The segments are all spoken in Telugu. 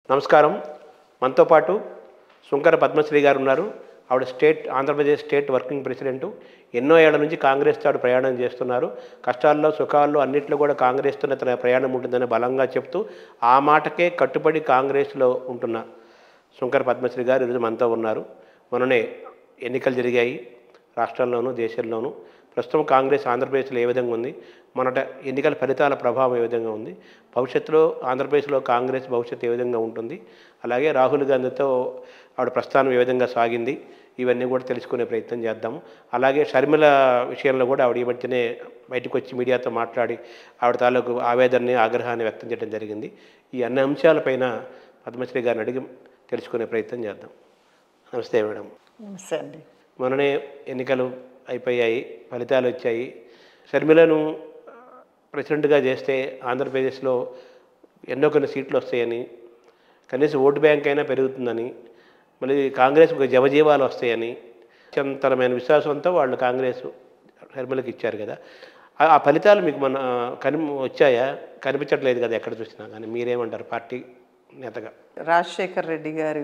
నమస్కారం మనతో పాటు శుంకర పద్మశ్రీ గారు ఉన్నారు ఆవిడ state Andhra Pradesh state working president ఎన్నో ఏళ్ల నుంచి కాంగ్రెస్తో ఆవిడ ప్రయాణం చేస్తున్నారు కష్టాల్లో సుఖాల్లో అన్నింటిలో కూడా కాంగ్రెస్తోనే తన ప్రయాణం ఉంటుందని బలంగా చెప్తూ ఆ మాటకే కట్టుబడి కాంగ్రెస్లో ఉంటున్న శుంకర పద్మశ్రీ గారు ఈరోజు మనతో ఉన్నారు మొన్ననే ఎన్నికలు జరిగాయి రాష్ట్రాల్లోనూ దేశంలోనూ ప్రస్తుతం కాంగ్రెస్ ఆంధ్రప్రదేశ్లో ఏ విధంగా ఉంది మొన్నట ఎన్నికల ఫలితాల ప్రభావం ఏ విధంగా ఉంది భవిష్యత్తులో ఆంధ్రప్రదేశ్లో కాంగ్రెస్ భవిష్యత్తు ఏ విధంగా ఉంటుంది అలాగే రాహుల్ గాంధీతో ఆవిడ ప్రస్థానం ఏ విధంగా సాగింది ఇవన్నీ కూడా తెలుసుకునే ప్రయత్నం చేద్దాము అలాగే షర్మిల విషయంలో కూడా ఆవిడ ఈ మధ్యనే బయటకు వచ్చి మీడియాతో మాట్లాడి ఆవిడ తాలూకు ఆవేదనని ఆగ్రహాన్ని వ్యక్తం చేయడం జరిగింది ఈ అన్ని అంశాలపైన పద్మశ్రీ గారిని అడిగి తెలుసుకునే ప్రయత్నం చేద్దాం నమస్తే మేడం నమస్తే అండి మొన్ననే ఎన్నికలు అయిపోయాయి ఫలితాలు వచ్చాయి షర్మిలను ప్రెసిడెంట్గా చేస్తే ఆంధ్రప్రదేశ్లో ఎన్నో కొన్ని సీట్లు వస్తాయని కనీసం ఓటు బ్యాంక్ అయినా పెరుగుతుందని మళ్ళీ కాంగ్రెస్ ఒక జవజీవాలు వస్తాయని అత్యంతరమైన విశ్వాసంతో వాళ్ళు కాంగ్రెస్ షర్మిలకు ఇచ్చారు కదా ఆ- ఆ ఫలితాలు మీకు మన కని వచ్చాయా కనిపించట్లేదు కదా ఎక్కడ చూసినా కానీ మీరేమంటారు పార్టీ నేతగా రాజశేఖర్ రెడ్డి గారి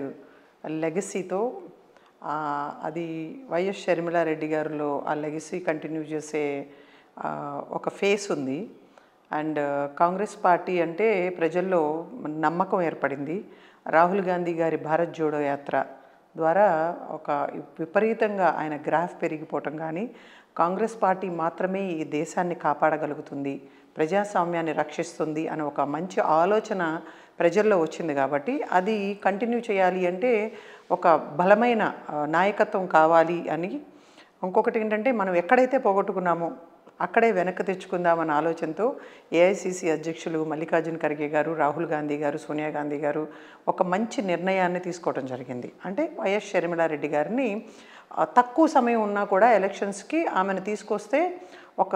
లెగసీతో ఆ, అది వైఎస్ షర్మిలారెడ్డి గారిలో ఆ లెగసీ కంటిన్యూ చేసే ఆ, ఒక ఫేస్ ఉంది అండ్ కాంగ్రెస్ పార్టీ అంటే ప్రజల్లో నమ్మకం ఏర్పడింది రాహుల్ గాంధీ గారి భారత్ జోడో యాత్ర ద్వారా ఒక విపరీతంగా ఆయన గ్రాఫ్ పెరిగిపోవటం కానీ కాంగ్రెస్ పార్టీ మాత్రమే ఈ దేశాన్ని కాపాడగలుగుతుంది ప్రజాస్వామ్యాన్ని రక్షిస్తుంది అనే ఒక మంచి ఆలోచన ప్రజల్లో వచ్చింది కాబట్టి అది కంటిన్యూ చేయాలి అంటే ఒక బలమైన ఆ, నాయకత్వం కావాలి అని ఇంకొకటి ఏంటంటే మనం ఎక్కడైతే పోగొట్టుకున్నామో అక్కడే వెనక్కి తెచ్చుకుందామన్న ఆలోచనతో ఏఐసిసి అధ్యక్షులు మల్లికార్జున ఖర్గే గారు రాహుల్ గాంధీ గారు సోనియా గాంధీ గారు ఒక మంచి నిర్ణయాన్ని తీసుకోవడం జరిగింది అంటే వైఎస్ షర్మిలారెడ్డి గారిని ఆ, తక్కువ సమయం ఉన్నా కూడా ఎలక్షన్స్కి ఆమెను తీసుకొస్తే ఒక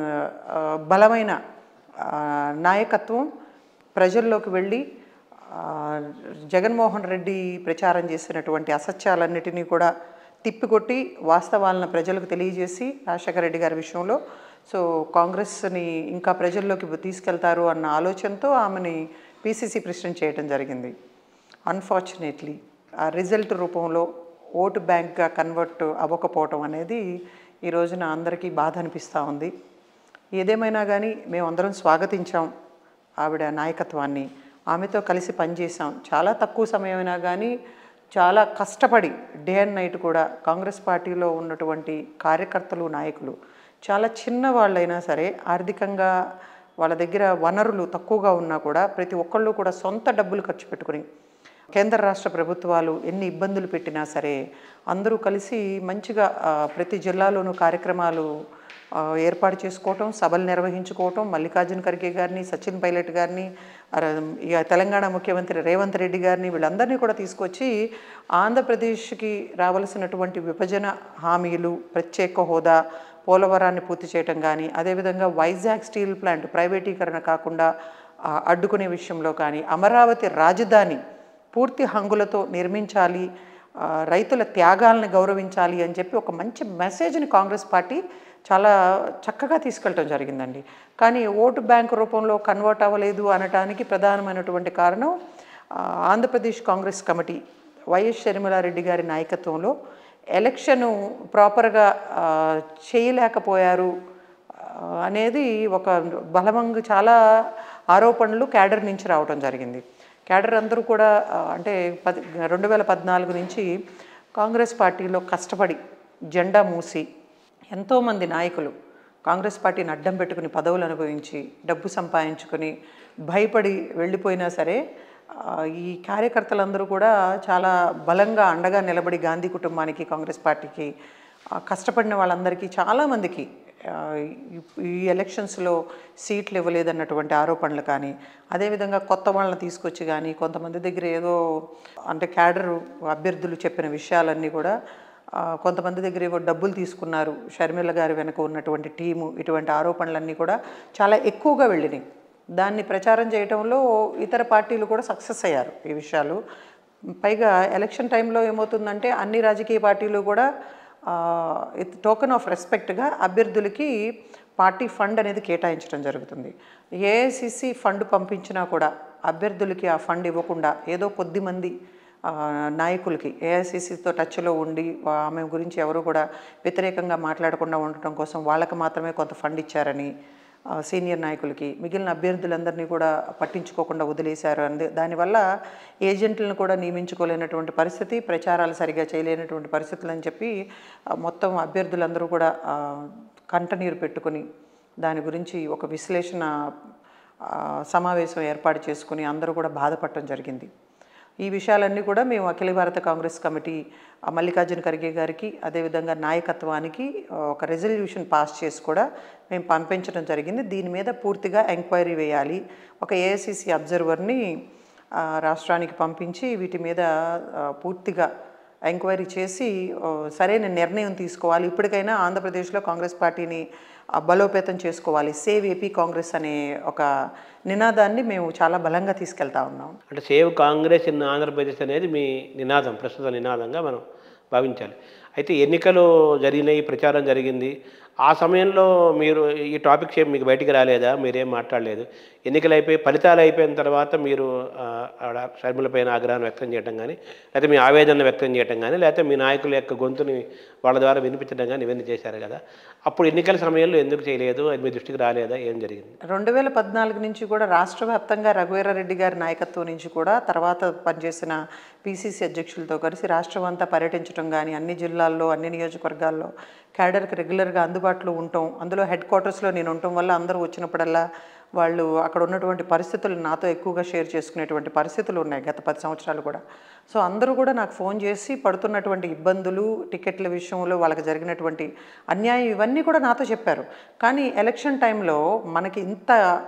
ఆ, బలమైన ఆ, నాయకత్వం ప్రజల్లోకి వెళ్ళి ఆ, జగన్మోహన్ రెడ్డి ప్రచారం చేసినటువంటి అసత్యాలన్నిటినీ కూడా తిప్పికొట్టి వాస్తవాలను ప్రజలకు తెలియజేసి రాజశేఖర రెడ్డి గారి విషయంలో సో కాంగ్రెస్ని ఇంకా ప్రజల్లోకి తీసుకెళ్తారు అన్న ఆలోచనతో ఆమెని పిసిసి ప్రెసిడెంట్ చేయడం జరిగింది అన్ఫార్చునేట్లీ ఆ రిజల్ట్ రూపంలో ఓటు బ్యాంక్గా కన్వర్ట్ అవ్వకపోవటం అనేది ఈ రోజున అందరికీ బాధ అనిపిస్తూ ఉంది ఏదేమైనా కానీ మేమందరం స్వాగతించాం ఆవిడ నాయకత్వాన్ని ఆమెతో కలిసి పనిచేసాం చాలా తక్కువ సమయమైనా కానీ చాలా కష్టపడి డే అండ్ నైట్ కూడా కాంగ్రెస్ పార్టీలో ఉన్నటువంటి కార్యకర్తలు నాయకులు చాలా చిన్న వాళ్ళైనా సరే ఆర్థికంగా వాళ్ళ దగ్గర వనరులు తక్కువగా ఉన్నా కూడా ప్రతి ఒక్కళ్ళు కూడా సొంత డబ్బులు ఖర్చు పెట్టుకుని కేంద్ర రాష్ట్ర ప్రభుత్వాలు ఎన్ని ఇబ్బందులు పెట్టినా సరే అందరూ కలిసి మంచిగా ఆ, ప్రతి జిల్లాలోనూ కార్యక్రమాలు ఆ, ఏర్పాటు చేసుకోవటం సభలు నిర్వహించుకోవటం మల్లికార్జున ఖర్గే గారిని సచిన్ పైలట్ గారిని అర- ఇక తెలంగాణ ముఖ్యమంత్రి రేవంత్ రెడ్డి గారిని వీళ్ళందరినీ కూడా తీసుకొచ్చి ఆంధ్రప్రదేశ్కి రావలసినటువంటి విభజన హామీలు ప్రత్యేక హోదా పోలవరాన్ని పూర్తి చేయటం కానీ అదేవిధంగా వైజాగ్ స్టీల్ ప్లాంట్ ప్రైవేటీకరణ కాకుండా ఆ, అడ్డుకునే విషయంలో కానీ అమరావతి రాజధాని పూర్తి హంగులతో నిర్మించాలి ఆ, రైతుల త్యాగాలను గౌరవించాలి అని చెప్పి ఒక మంచి మెసేజ్ని కాంగ్రెస్ పార్టీ చాలా చక్కగా తీసుకెళ్ళటం జరిగిందండి కానీ ఓటు బ్యాంక్ రూపంలో కన్వర్ట్ అవ్వలేదు అనటానికి ప్రధానమైనటువంటి కారణం ఆ, ఆంధ్రప్రదేశ్ కాంగ్రెస్ కమిటీ వైఎస్ షర్మిలారెడ్డి గారి నాయకత్వంలో ఎలక్షను ప్రాపర్గా ఆ, చేయలేకపోయారు ఆ, అనేది ఒక బలమంగా చాలా ఆరోపణలు క్యాడర్ నుంచి రావడం జరిగింది క్యాడర్ అందరూ కూడా ఆ, అంటే పది రెండు వేల పద్నాలుగు నుంచి కాంగ్రెస్ పార్టీలో కష్టపడి జెండా మూసి ఎంతోమంది నాయకులు కాంగ్రెస్ పార్టీని అడ్డం పెట్టుకుని పదవులు అనుభవించి డబ్బు సంపాదించుకొని భయపడి వెళ్ళిపోయినా సరే ఆ, ఈ కార్యకర్తలందరూ కూడా చాలా బలంగా అండగా నిలబడి గాంధీ కుటుంబానికి కాంగ్రెస్ పార్టీకి ఆ, కష్టపడిన వాళ్ళందరికీ చాలామందికి ఆ, ఈ- ఈ ఎలక్షన్స్లో సీట్లు ఇవ్వలేదన్నటువంటి ఆరోపణలు కానీ అదేవిధంగా కొత్త వాళ్ళని తీసుకొచ్చి కానీ కొంతమంది దగ్గర ఏదో అంటే క్యాడర్ అభ్యర్థులు చెప్పిన విషయాలన్నీ కూడా ఆ, కొంతమంది దగ్గర ఏవో డబ్బులు తీసుకున్నారు షర్మిల గారి వెనక ఉన్నటువంటి టీము ఇటువంటి ఆరోపణలన్నీ కూడా చాలా ఎక్కువగా వెళ్ళినాయి దాన్ని ప్రచారం చేయడంలో ఇతర పార్టీలు కూడా సక్సెస్ అయ్యారు ఈ విషయాలు పైగా ఎలక్షన్ టైంలో ఏమవుతుందంటే అన్ని రాజకీయ పార్టీలు కూడా టోకెన్ ఆఫ్ రెస్పెక్ట్గా అభ్యర్థులకి పార్టీ ఫండ్ అనేది కేటాయించడం జరుగుతుంది ఏఐసిసి ఫండ్ పంపించినా కూడా అభ్యర్థులకి ఆ ఫండ్ ఇవ్వకుండా ఏదో కొద్ది మంది ఆ, నాయకులకి ఏఐసిసితో టచ్లో ఉండి వా- ఆమె గురించి ఎవరు కూడా వ్యతిరేకంగా మాట్లాడకుండా ఉండటం కోసం వాళ్ళకి మాత్రమే కొంత ఫండ్ ఇచ్చారని ఆ, సీనియర్ నాయకులకి మిగిలిన అభ్యర్థులందరినీ కూడా పట్టించుకోకుండా వదిలేశారు అంది దానివల్ల ఏజెంట్లను కూడా నియమించుకోలేనటువంటి పరిస్థితి ప్రచారాలు సరిగా చేయలేనటువంటి పరిస్థితులు అని చెప్పి ఆ, మొత్తం అభ్యర్థులందరూ కూడా ఆ, కంటనీరు పెట్టుకొని దాని గురించి ఒక విశ్లేషణ ఆ, సమావేశం ఏర్పాటు చేసుకుని అందరూ కూడా బాధపడటం జరిగింది ఈ విషయాలన్నీ కూడా మేము అఖిల భారత కాంగ్రెస్ కమిటీ ఆ, మల్లికార్జున ఖర్గే గారికి అదేవిధంగా నాయకత్వానికి ఆ, ఒక రెజల్యూషన్ పాస్ చేసి కూడా మేము పంపించడం జరిగింది దీని మీద పూర్తిగా ఎంక్వైరీ వేయాలి ఒక ఏఐసిసి అబ్జర్వర్ని ఆ, రాష్ట్రానికి పంపించి వీటి మీద ఆ, పూర్తిగా ఎంక్వైరీ చేసి ఆ, సరైన నిర్ణయం తీసుకోవాలి ఇప్పటికైనా ఆంధ్రప్రదేశ్లో కాంగ్రెస్ పార్టీని ఆ, బలోపేతం చేసుకోవాలి సేవ్ ఏపీ కాంగ్రెస్ అనే ఒక నినాదాన్ని మేము చాలా బలంగా తీసుకెళ్తా ఉన్నాం అంటే సేవ్ కాంగ్రెస్ ఇన్ ఆంధ్రప్రదేశ్ అనేది మీ నినాదం ప్రస్తుత నినాదంగా మనం భావించాలి అయితే ఎన్నికలు జరిగినాయి ప్రచారం జరిగింది ఆ సమయంలో మీరు ఈ టాపిక్స్ ఏం మీకు బయటికి రాలేదా మీరేం మాట్లాడలేదు ఎన్నికలు అయిపోయి ఫలితాలు అయిపోయిన తర్వాత మీరు ఆ, ఆడ షర్మిల పైన ఆగ్రహం వ్యక్తం చేయడం కానీ లేకపోతే మీ ఆవేదన వ్యక్తం చేయడం కానీ లేకపోతే మీ నాయకుల యొక్క గొంతుని వాళ్ళ ద్వారా వినిపించడం కానీ ఇవన్నీ చేశారు కదా అప్పుడు ఎన్నికల సమయంలో ఎందుకు చేయలేదు అది మీ దృష్టికి రాలేదా ఏం జరిగింది రెండు వేల పద్నాలుగు నుంచి కూడా రాష్ట్ర వ్యాప్తంగా రఘువీరారెడ్డి గారి నాయకత్వం నుంచి కూడా తర్వాత పనిచేసిన పిసిసి అధ్యక్షులతో కలిసి రాష్ట్రం అంతా పర్యటించడం కానీ అన్ని జిల్లాల్లో అన్ని నియోజకవర్గాల్లో క్యాడర్కి రెగ్యులర్గా అందుబాటులో ఉండటం అందులో హెడ్ క్వార్టర్స్లో నేను ఉండటం వల్ల అందరూ వచ్చినప్పుడల్లా వాళ్ళు అక్కడ ఉన్నటువంటి పరిస్థితులు నాతో ఎక్కువగా షేర్ చేసుకునేటువంటి పరిస్థితులు ఉన్నాయి గత పది సంవత్సరాలు కూడా సో అందరూ కూడా నాకు ఫోన్ చేసి పడుతున్నటువంటి ఇబ్బందులు టికెట్ల విషయంలో వాళ్ళకి జరిగినటువంటి అన్యాయం ఇవన్నీ కూడా నాతో చెప్పారు కానీ ఎలక్షన్ టైంలో మనకి ఇంత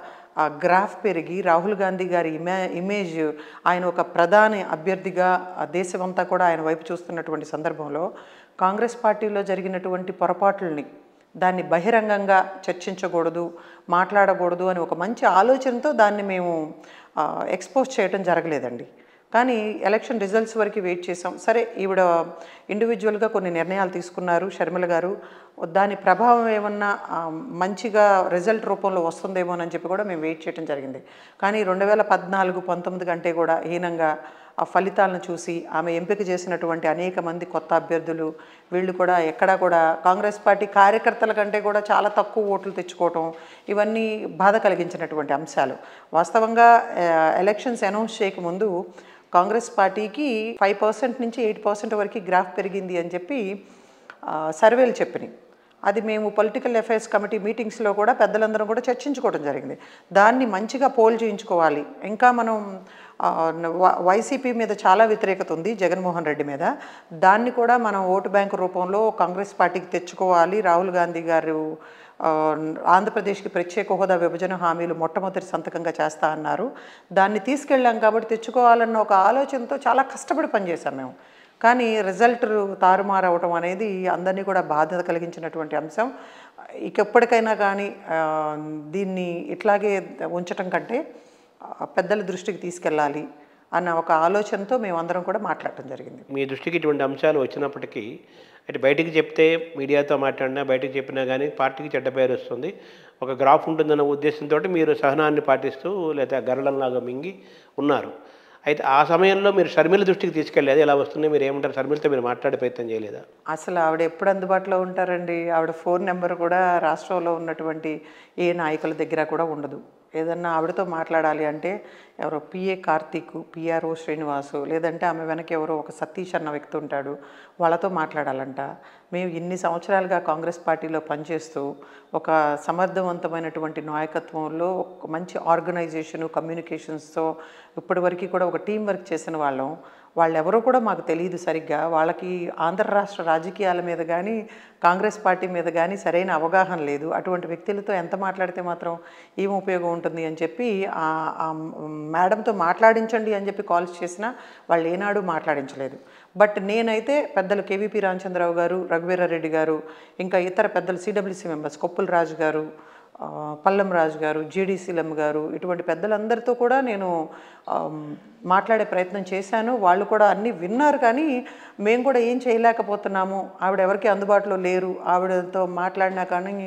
ఆ గ్రాఫ్ పెరిగి రాహుల్ గాంధీ గారి ఇమే ఇమేజ్ ఆయన ఒక ప్రధాని అభ్యర్థిగా ఆ దేశమంతా కూడా ఆయన వైపు చూస్తున్నటువంటి సందర్భంలో కాంగ్రెస్ పార్టీలో జరిగినటువంటి పొరపాట్లని దాన్ని బహిరంగంగా చర్చించకూడదు మాట్లాడకూడదు అని ఒక మంచి ఆలోచనతో దాన్ని మేము ఎక్స్పోజ్ చేయడం జరగలేదండి కానీ ఎలక్షన్ రిజల్ట్స్ వరకు వెయిట్ చేసాం సరే ఈవిడ ఇండివిజువల్గా కొన్ని నిర్ణయాలు తీసుకున్నారు షర్మిల గారు దాని ప్రభావం ఏమన్నా ఆ, మంచిగా రిజల్ట్ రూపంలో వస్తుందేమోనని చెప్పి కూడా మేము వెయిట్ చేయడం జరిగింది కానీ రెండు వేల పద్నాలుగు పంతొమ్మిది కంటే కూడా హీనంగా ఆ ఫలితాలను చూసి ఆమె ఎంపిక చేసినటువంటి అనేక మంది కొత్త అభ్యర్థులు వీళ్ళు కూడా ఎక్కడా కూడా కాంగ్రెస్ పార్టీ కార్యకర్తల కంటే కూడా చాలా తక్కువ ఓట్లు తెచ్చుకోవటం ఇవన్నీ బాధ కలిగించినటువంటి అంశాలు వాస్తవంగా ఆ, ఎలక్షన్స్ అనౌన్స్ చేయకముందు కాంగ్రెస్ పార్టీకి ఫైవ్ పర్సెంట్ నుంచి ఎయిట్ పర్సెంట్ వరకు గ్రాఫ్ పెరిగింది అని చెప్పి ఆ, సర్వేలు చెప్పినాయి అది మేము పొలిటికల్ అఫైర్స్ కమిటీ మీటింగ్స్లో కూడా పెద్దలందరం కూడా చర్చించుకోవడం జరిగింది దాన్ని మంచిగా పోల్ చేయించుకోవాలి ఇంకా మనం ఆ, వ- వైసీపీ మీద చాలా వ్యతిరేకత ఉంది జగన్మోహన్ రెడ్డి మీద దాన్ని కూడా మనం ఓటు బ్యాంకు రూపంలో కాంగ్రెస్ పార్టీకి తెచ్చుకోవాలి రాహుల్ గాంధీ గారు ఆ, ఆంధ్రప్రదేశ్కి ప్రత్యేక హోదా విభజన హామీలు మొట్టమొదటి సంతకంగా చేస్తా అన్నారు దాన్ని తీసుకెళ్ళాం కాబట్టి తెచ్చుకోవాలన్న ఒక ఆలోచనతో చాలా కష్టపడి పనిచేశాం మేము కానీ రిజల్ట్ తారుమారు అవటం అనేది అందరినీ కూడా బాధ్యత కలిగించినటువంటి అంశం ఇక ఎప్పటికైనా కానీ ఆ, దీన్ని ఇట్లాగే ఉంచటం కంటే ఆ, పెద్దల దృష్టికి తీసుకెళ్ళాలి అన్న ఒక ఆలోచనతో మేమందరం కూడా మాట్లాడటం జరిగింది మీ దృష్టికి ఇటువంటి అంశాలు వచ్చినప్పటికీ అంటే బయటికి చెప్తే మీడియాతో మాట్లాడినా బయటికి చెప్పినా కానీ పార్టీకి చెడ్డ పేరు వస్తుంది ఒక గ్రాఫ్ ఉంటుందన్న ఉద్దేశంతో మీరు సహనాన్ని పాటిస్తూ లేదా గరళంలాగా మింగి ఉన్నారు అయితే ఆ సమయంలో మీరు షర్మిల దృష్టికి తీసుకెళ్ళేది ఎలా వస్తుంది మీరు ఏమంటారు షర్మిలతో మీరు మాట్లాడే ప్రయత్నం చేయలేదా అసలు ఆవిడ ఎప్పుడు అందుబాటులో ఉంటారండి ఆవిడ ఫోన్ నెంబర్ కూడా రాష్ట్రంలో ఉన్నటువంటి ఏ నాయకుల దగ్గర కూడా ఉండదు ఏదన్నా ఆవిడతో మాట్లాడాలి అంటే ఎవరో పిఏ కార్తీక్ పిఆర్ఓ శ్రీనివాసు లేదంటే ఆమె వెనక ఎవరో ఒక సతీష్ అన్న వ్యక్తి ఉంటాడు వాళ్ళతో మాట్లాడాలంట మేము ఇన్ని సంవత్సరాలుగా కాంగ్రెస్ పార్టీలో పనిచేస్తూ ఒక సమర్థవంతమైనటువంటి నాయకత్వంలో ఒక మంచి ఆర్గనైజేషను కమ్యూనికేషన్స్తో ఇప్పటివరకు కూడా ఒక టీం వర్క్ చేసిన వాళ్ళం వాళ్ళెవరో కూడా మాకు తెలియదు సరిగ్గా వాళ్ళకి ఆంధ్ర రాష్ట్ర రాజకీయాల మీద కానీ కాంగ్రెస్ పార్టీ మీద కానీ సరైన అవగాహన లేదు అటువంటి వ్యక్తులతో ఎంత మాట్లాడితే మాత్రం ఏం ఉపయోగం ఉంటుంది అని చెప్పి ఆ- ఆ మేడంతో మాట్లాడించండి అని చెప్పి కాల్స్ చేసినా వాళ్ళు ఏనాడు మాట్లాడించలేదు బట్ నేనైతే పెద్దలు కేవీపీ రామచంద్రరావు గారు రఘువీరారెడ్డి గారు ఇంకా ఇతర పెద్దలు సిడబ్ల్యూసీ మెంబర్స్ కొప్పుల రాజు గారు ఆ, పల్లం రాజు గారు జేడీసీలమ్మ గారు ఇటువంటి పెద్దలందరితో కూడా నేను ఆమ్, మాట్లాడే ప్రయత్నం చేశాను వాళ్ళు కూడా అన్నీ విన్నారు కానీ మేము కూడా ఏం చేయలేకపోతున్నాము ఆవిడ ఎవరికి అందుబాటులో లేరు ఆవిడతో మాట్లాడినా కానీ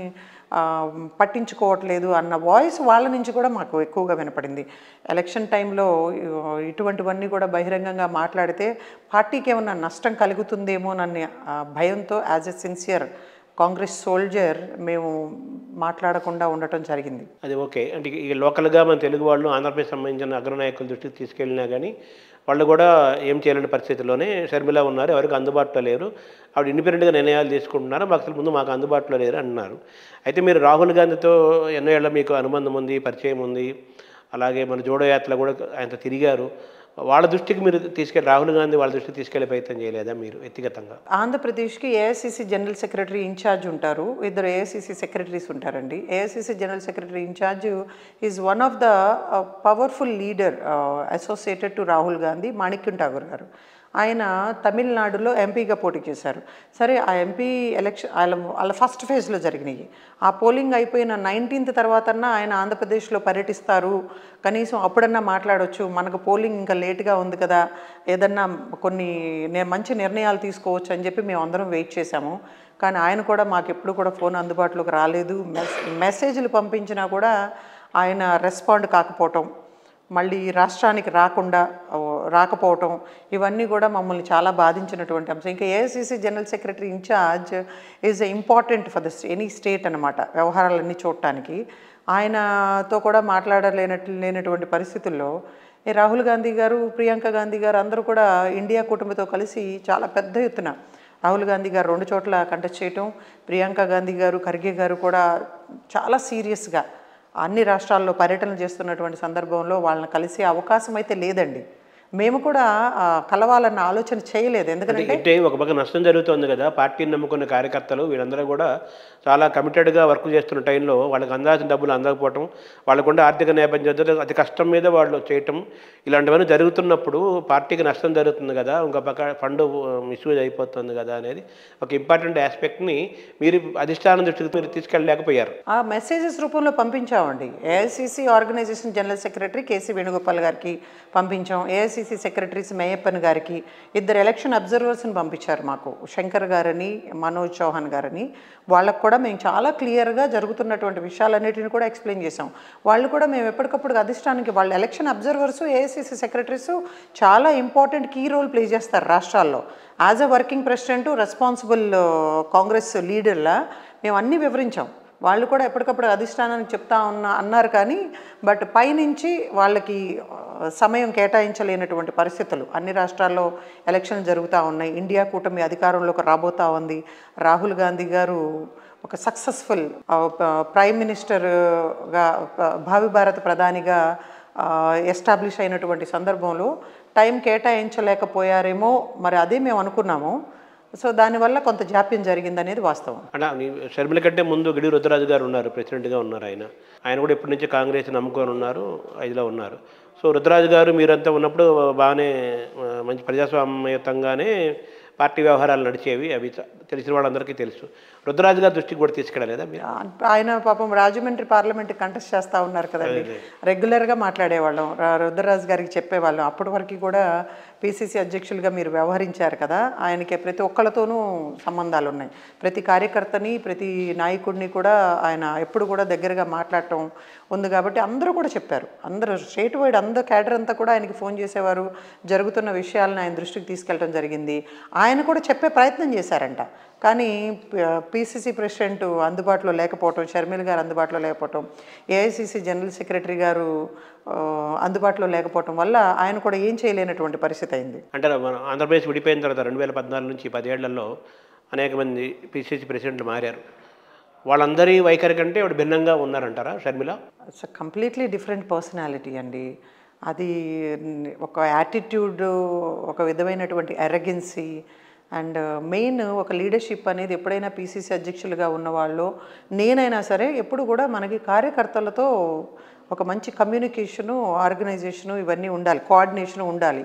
ఆ, పట్టించుకోవట్లేదు అన్న వాయిస్ వాళ్ళ నుంచి కూడా మాకు ఎక్కువగా వినపడింది ఎలక్షన్ టైంలో ఇటువంటివన్నీ కూడా బహిరంగంగా మాట్లాడితే పార్టీకి ఏమన్నా నష్టం కలుగుతుందేమోనన్న ఆ, భయంతో as a sincere Congress soldier మేము మాట్లాడకుండా ఉండటం జరిగింది అది ఓకే అంటే ఈ లోకల్గా మన తెలుగు వాళ్ళు ఆంధ్రప్రదేశ్ సంబంధించిన అగ్రనాయకుల దృష్టికి తీసుకెళ్ళినా కానీ వాళ్ళు కూడా ఏం చేయలేని పరిస్థితిలోనే షర్మిల ఉన్నారు ఎవరికి అందుబాటులో లేరు ఆవిడ ఇండిపెండెంట్గా నిర్ణయాలు తీసుకుంటున్నారు మాకు అసలు ముందు మాకు అందుబాటులో లేరు అంటున్నారు అయితే మీరు రాహుల్ గాంధీతో ఎన్నో ఏళ్ళ మీకు అనుబంధం ఉంది పరిచయం ఉంది అలాగే మన జోడో యాత్ర కూడా ఆయనతో తిరిగారు వాళ్ళ దృష్టికి మీరు తీసుకెళ్ళి రాహుల్ గాంధీ వాళ్ళ దృష్టికి తీసుకెళ్లే ప్రయత్నం చేయలేదా మీరు వ్యక్తిగతంగా ఆంధ్రప్రదేశ్కి ఏఐసిసి జనరల్ సెక్రటరీ ఇన్ఛార్జ్ ఉంటారు ఇద్దరు ఏఐసిసి సెక్రటరీస్ ఉంటారండి AICC general secretary in charge is one of the powerful leader associated to Rahul Gandhi Manickam Tagore garu ఆయన తమిళనాడులో ఎంపీగా పోటీ చేశారు సరే ఆ ఎంపీ ఎలక్షన్ వాళ్ళ వాళ్ళ ఫస్ట్ ఫేజ్లో జరిగినాయి ఆ పోలింగ్ అయిపోయిన నైన్టీన్త్ తర్వాతన్నా ఆయన ఆంధ్రప్రదేశ్లో పర్యటిస్తారు కనీసం అప్పుడన్నా మాట్లాడొచ్చు మనకు పోలింగ్ ఇంకా లేట్గా ఉంది కదా ఏదన్నా కొన్ని నే- మంచి నిర్ణయాలు తీసుకోవచ్చు అని చెప్పి మేము అందరం వెయిట్ చేశాము కానీ ఆయన కూడా మాకు ఎప్పుడు కూడా ఫోన్ అందుబాటులోకి రాలేదు మెస్ మెసేజ్లు పంపించినా కూడా ఆయన రెస్పాండ్ కాకపోవటం మళ్ళీ రాష్ట్రానికి రాకుండా ఓ, రాకపోవటం ఇవన్నీ కూడా మమ్మల్ని చాలా బాధించినటువంటి అంశం ఇంకా AICC general secretary in charge is important for the any state అనమాట వ్యవహారాలన్నీ చూడటానికి ఆయనతో కూడా మాట్లాడలేనట్లు లేనటువంటి పరిస్థితుల్లో ఈ రాహుల్ గాంధీ గారు ప్రియాంక గాంధీ గారు అందరూ కూడా ఇండియా కూటమితో కలిసి చాలా పెద్ద ఎత్తున రాహుల్ గాంధీ గారు రెండు చోట్ల కంటెస్ట్ చేయటం ప్రియాంక గాంధీ గారు ఖర్గే గారు కూడా చాలా సీరియస్గా అన్ని రాష్ట్రాల్లో పర్యటన చేస్తున్నటువంటి సందర్భంలో వాళ్ళని కలిసే అవకాశం అయితే లేదండి మేము కూడా ఆ, కలవాలన్న ఆలోచన చేయలేదు ఎందుకంటే అంటే ఒక పక్క నష్టం జరుగుతోంది కదా పార్టీని నమ్ముకున్న కార్యకర్తలు వీళ్ళందరూ కూడా చాలా కమిటెడ్గా వర్క్ చేస్తున్న టైంలో వాళ్ళకి అందాల్సిన డబ్బులు అందకపోవటం వాళ్ళకుండా ఆర్థిక నేపథ్యంతో అతి కష్టం మీద వాళ్ళు చేయటం ఇలాంటివన్నీ జరుగుతున్నప్పుడు పార్టీకి నష్టం జరుగుతుంది కదా ఇంకో పక్క ఫండ్ మిస్యూజ్ అయిపోతుంది కదా అనేది ఒక ఇంపార్టెంట్ ఆస్పెక్ట్ని మీరు అధిష్టానం దృష్టికి మీరు తీసుకెళ్ళలేకపోయారు ఆ మెసేజెస్ రూపంలో పంపించామండి AICC organisation general secretary KC Venugopal గారికి పంపించాం ఏఐసిసి సెక్రటరీస్ మేయప్పన్ గారికి ఇద్దరు ఎలక్షన్ అబ్జర్వర్స్ని పంపించారు మాకు శంకర్ గారని మనోజ్ చౌహాన్ గారని వాళ్ళకు కూడా మేము చాలా క్లియర్గా జరుగుతున్నటువంటి విషయాలన్నిటిని కూడా ఎక్స్ప్లెయిన్ చేసాం వాళ్ళు కూడా మేము ఎప్పటికప్పుడు అధిష్టానికి వాళ్ళు ఎలక్షన్ అబ్జర్వర్స్ ఏఐసిసి సెక్రటరీస్ చాలా ఇంపార్టెంట్ కీ రోల్ ప్లే చేస్తారు రాష్ట్రాల్లో as a working president responsible Congress లీడర్లా మేము అన్నీ వివరించాం వాళ్ళు కూడా ఎప్పటికప్పుడు అధిష్టానానికి చెప్తా ఉన్న అన్నారు కానీ బట్ పైనుంచి వాళ్ళకి ఆ, సమయం కేటాయించలేనటువంటి పరిస్థితులు అన్ని రాష్ట్రాల్లో ఎలక్షన్ జరుగుతూ ఉన్నాయి ఇండియా కూటమి అధికారంలోకి రాబోతా ఉంది రాహుల్ గాంధీ గారు ఒక సక్సెస్ఫుల్ ప్రైమ్ మినిస్టర్గా భావి భారత ప్రధానిగా ఎస్టాబ్లిష్ అయినటువంటి సందర్భంలో టైం కేటాయించలేకపోయారేమో మరి అదే మేము అనుకున్నాము సో దానివల్ల కొంత జాప్యం జరిగిందనేది వాస్తవం అంటే నీ- షర్మిల కంటే ముందు గిడి రుద్రరాజు గారు ఉన్నారు ప్రెసిడెంట్గా ఉన్నారు ఆయన ఆయన కూడా ఇప్పటి నుంచి కాంగ్రెస్ నమ్ముకొని ఉన్నారు ఐదులో ఉన్నారు సో రుద్రరాజు గారు మీరంతా ఉన్నప్పుడు బాగానే ఆ, మంచి ప్రజాస్వామ్యయుతంగానే పార్టీ వ్యవహారాలు నడిచేవి అవి చ- తెలిసిన వాళ్ళందరికీ తెలుసు రుద్రరాజు గారి దృష్టికి కూడా తీసుకెళ్ళలేదా మీరు ఆయన పాపం రాజమండ్రి పార్లమెంట్ కంటెస్ట్ చేస్తూ ఉన్నారు కదండి రెగ్యులర్గా మాట్లాడేవాళ్ళం రా- రుద్రరాజు గారికి చెప్పేవాళ్ళం అప్పటి వరకు కూడా పిసిసి అధ్యక్షులుగా మీరు వ్యవహరించారు కదా ఆయనకి ప్రతి ఒక్కళ్ళతోనూ సంబంధాలు ఉన్నాయి ప్రతి కార్యకర్తని ప్రతి నాయకుడిని కూడా ఆయన ఎప్పుడు కూడా దగ్గరగా మాట్లాడటం ఉంది కాబట్టి అందరూ కూడా చెప్పారు అందరూ స్టేట్ వైడ్ అందరూ క్యాడర్ అంతా కూడా ఆయనకి ఫోన్ చేసేవారు జరుగుతున్న విషయాలను ఆయన దృష్టికి తీసుకెళ్ళడం జరిగింది ఆయన కూడా చెప్పే ప్రయత్నం చేశారంట కానీ పిసిసి ప్రెసిడెంట్ అందుబాటులో లేకపోవటం షర్మిల గారు అందుబాటులో లేకపోవటం ఏఐసిసి జనరల్ సెక్రటరీ గారు ఆ, అందుబాటులో లేకపోవటం వల్ల ఆయన కూడా ఏం చేయలేనటువంటి పరిస్థితి అయింది అంటే మన ఆంధ్రప్రదేశ్ విడిపోయిన తర్వాత రెండు వేల పద్నాలుగు నుంచి పదేళ్లలో అనేక మంది పిసిసి ప్రెసిడెంట్లు మారారు వాళ్ళందరి వైఖరి కంటే ఆవిడ భిన్నంగా ఉన్నారంటారా Sharmila it's completely different personality అండి అది ఒక యాటిట్యూడ్ ఒక విధమైనటువంటి ఎరగెన్సీ అండ్ మెయిన్ ఒక లీడర్షిప్ అనేది ఎప్పుడైనా పీసీసీ అధ్యక్షులుగా ఉన్నవాళ్ళు నేనైనా సరే ఎప్పుడు కూడా మనకి కార్యకర్తలతో ఒక మంచి కమ్యూనికేషను ఆర్గనైజేషను ఇవన్నీ ఉండాలి కోఆర్డినేషను ఉండాలి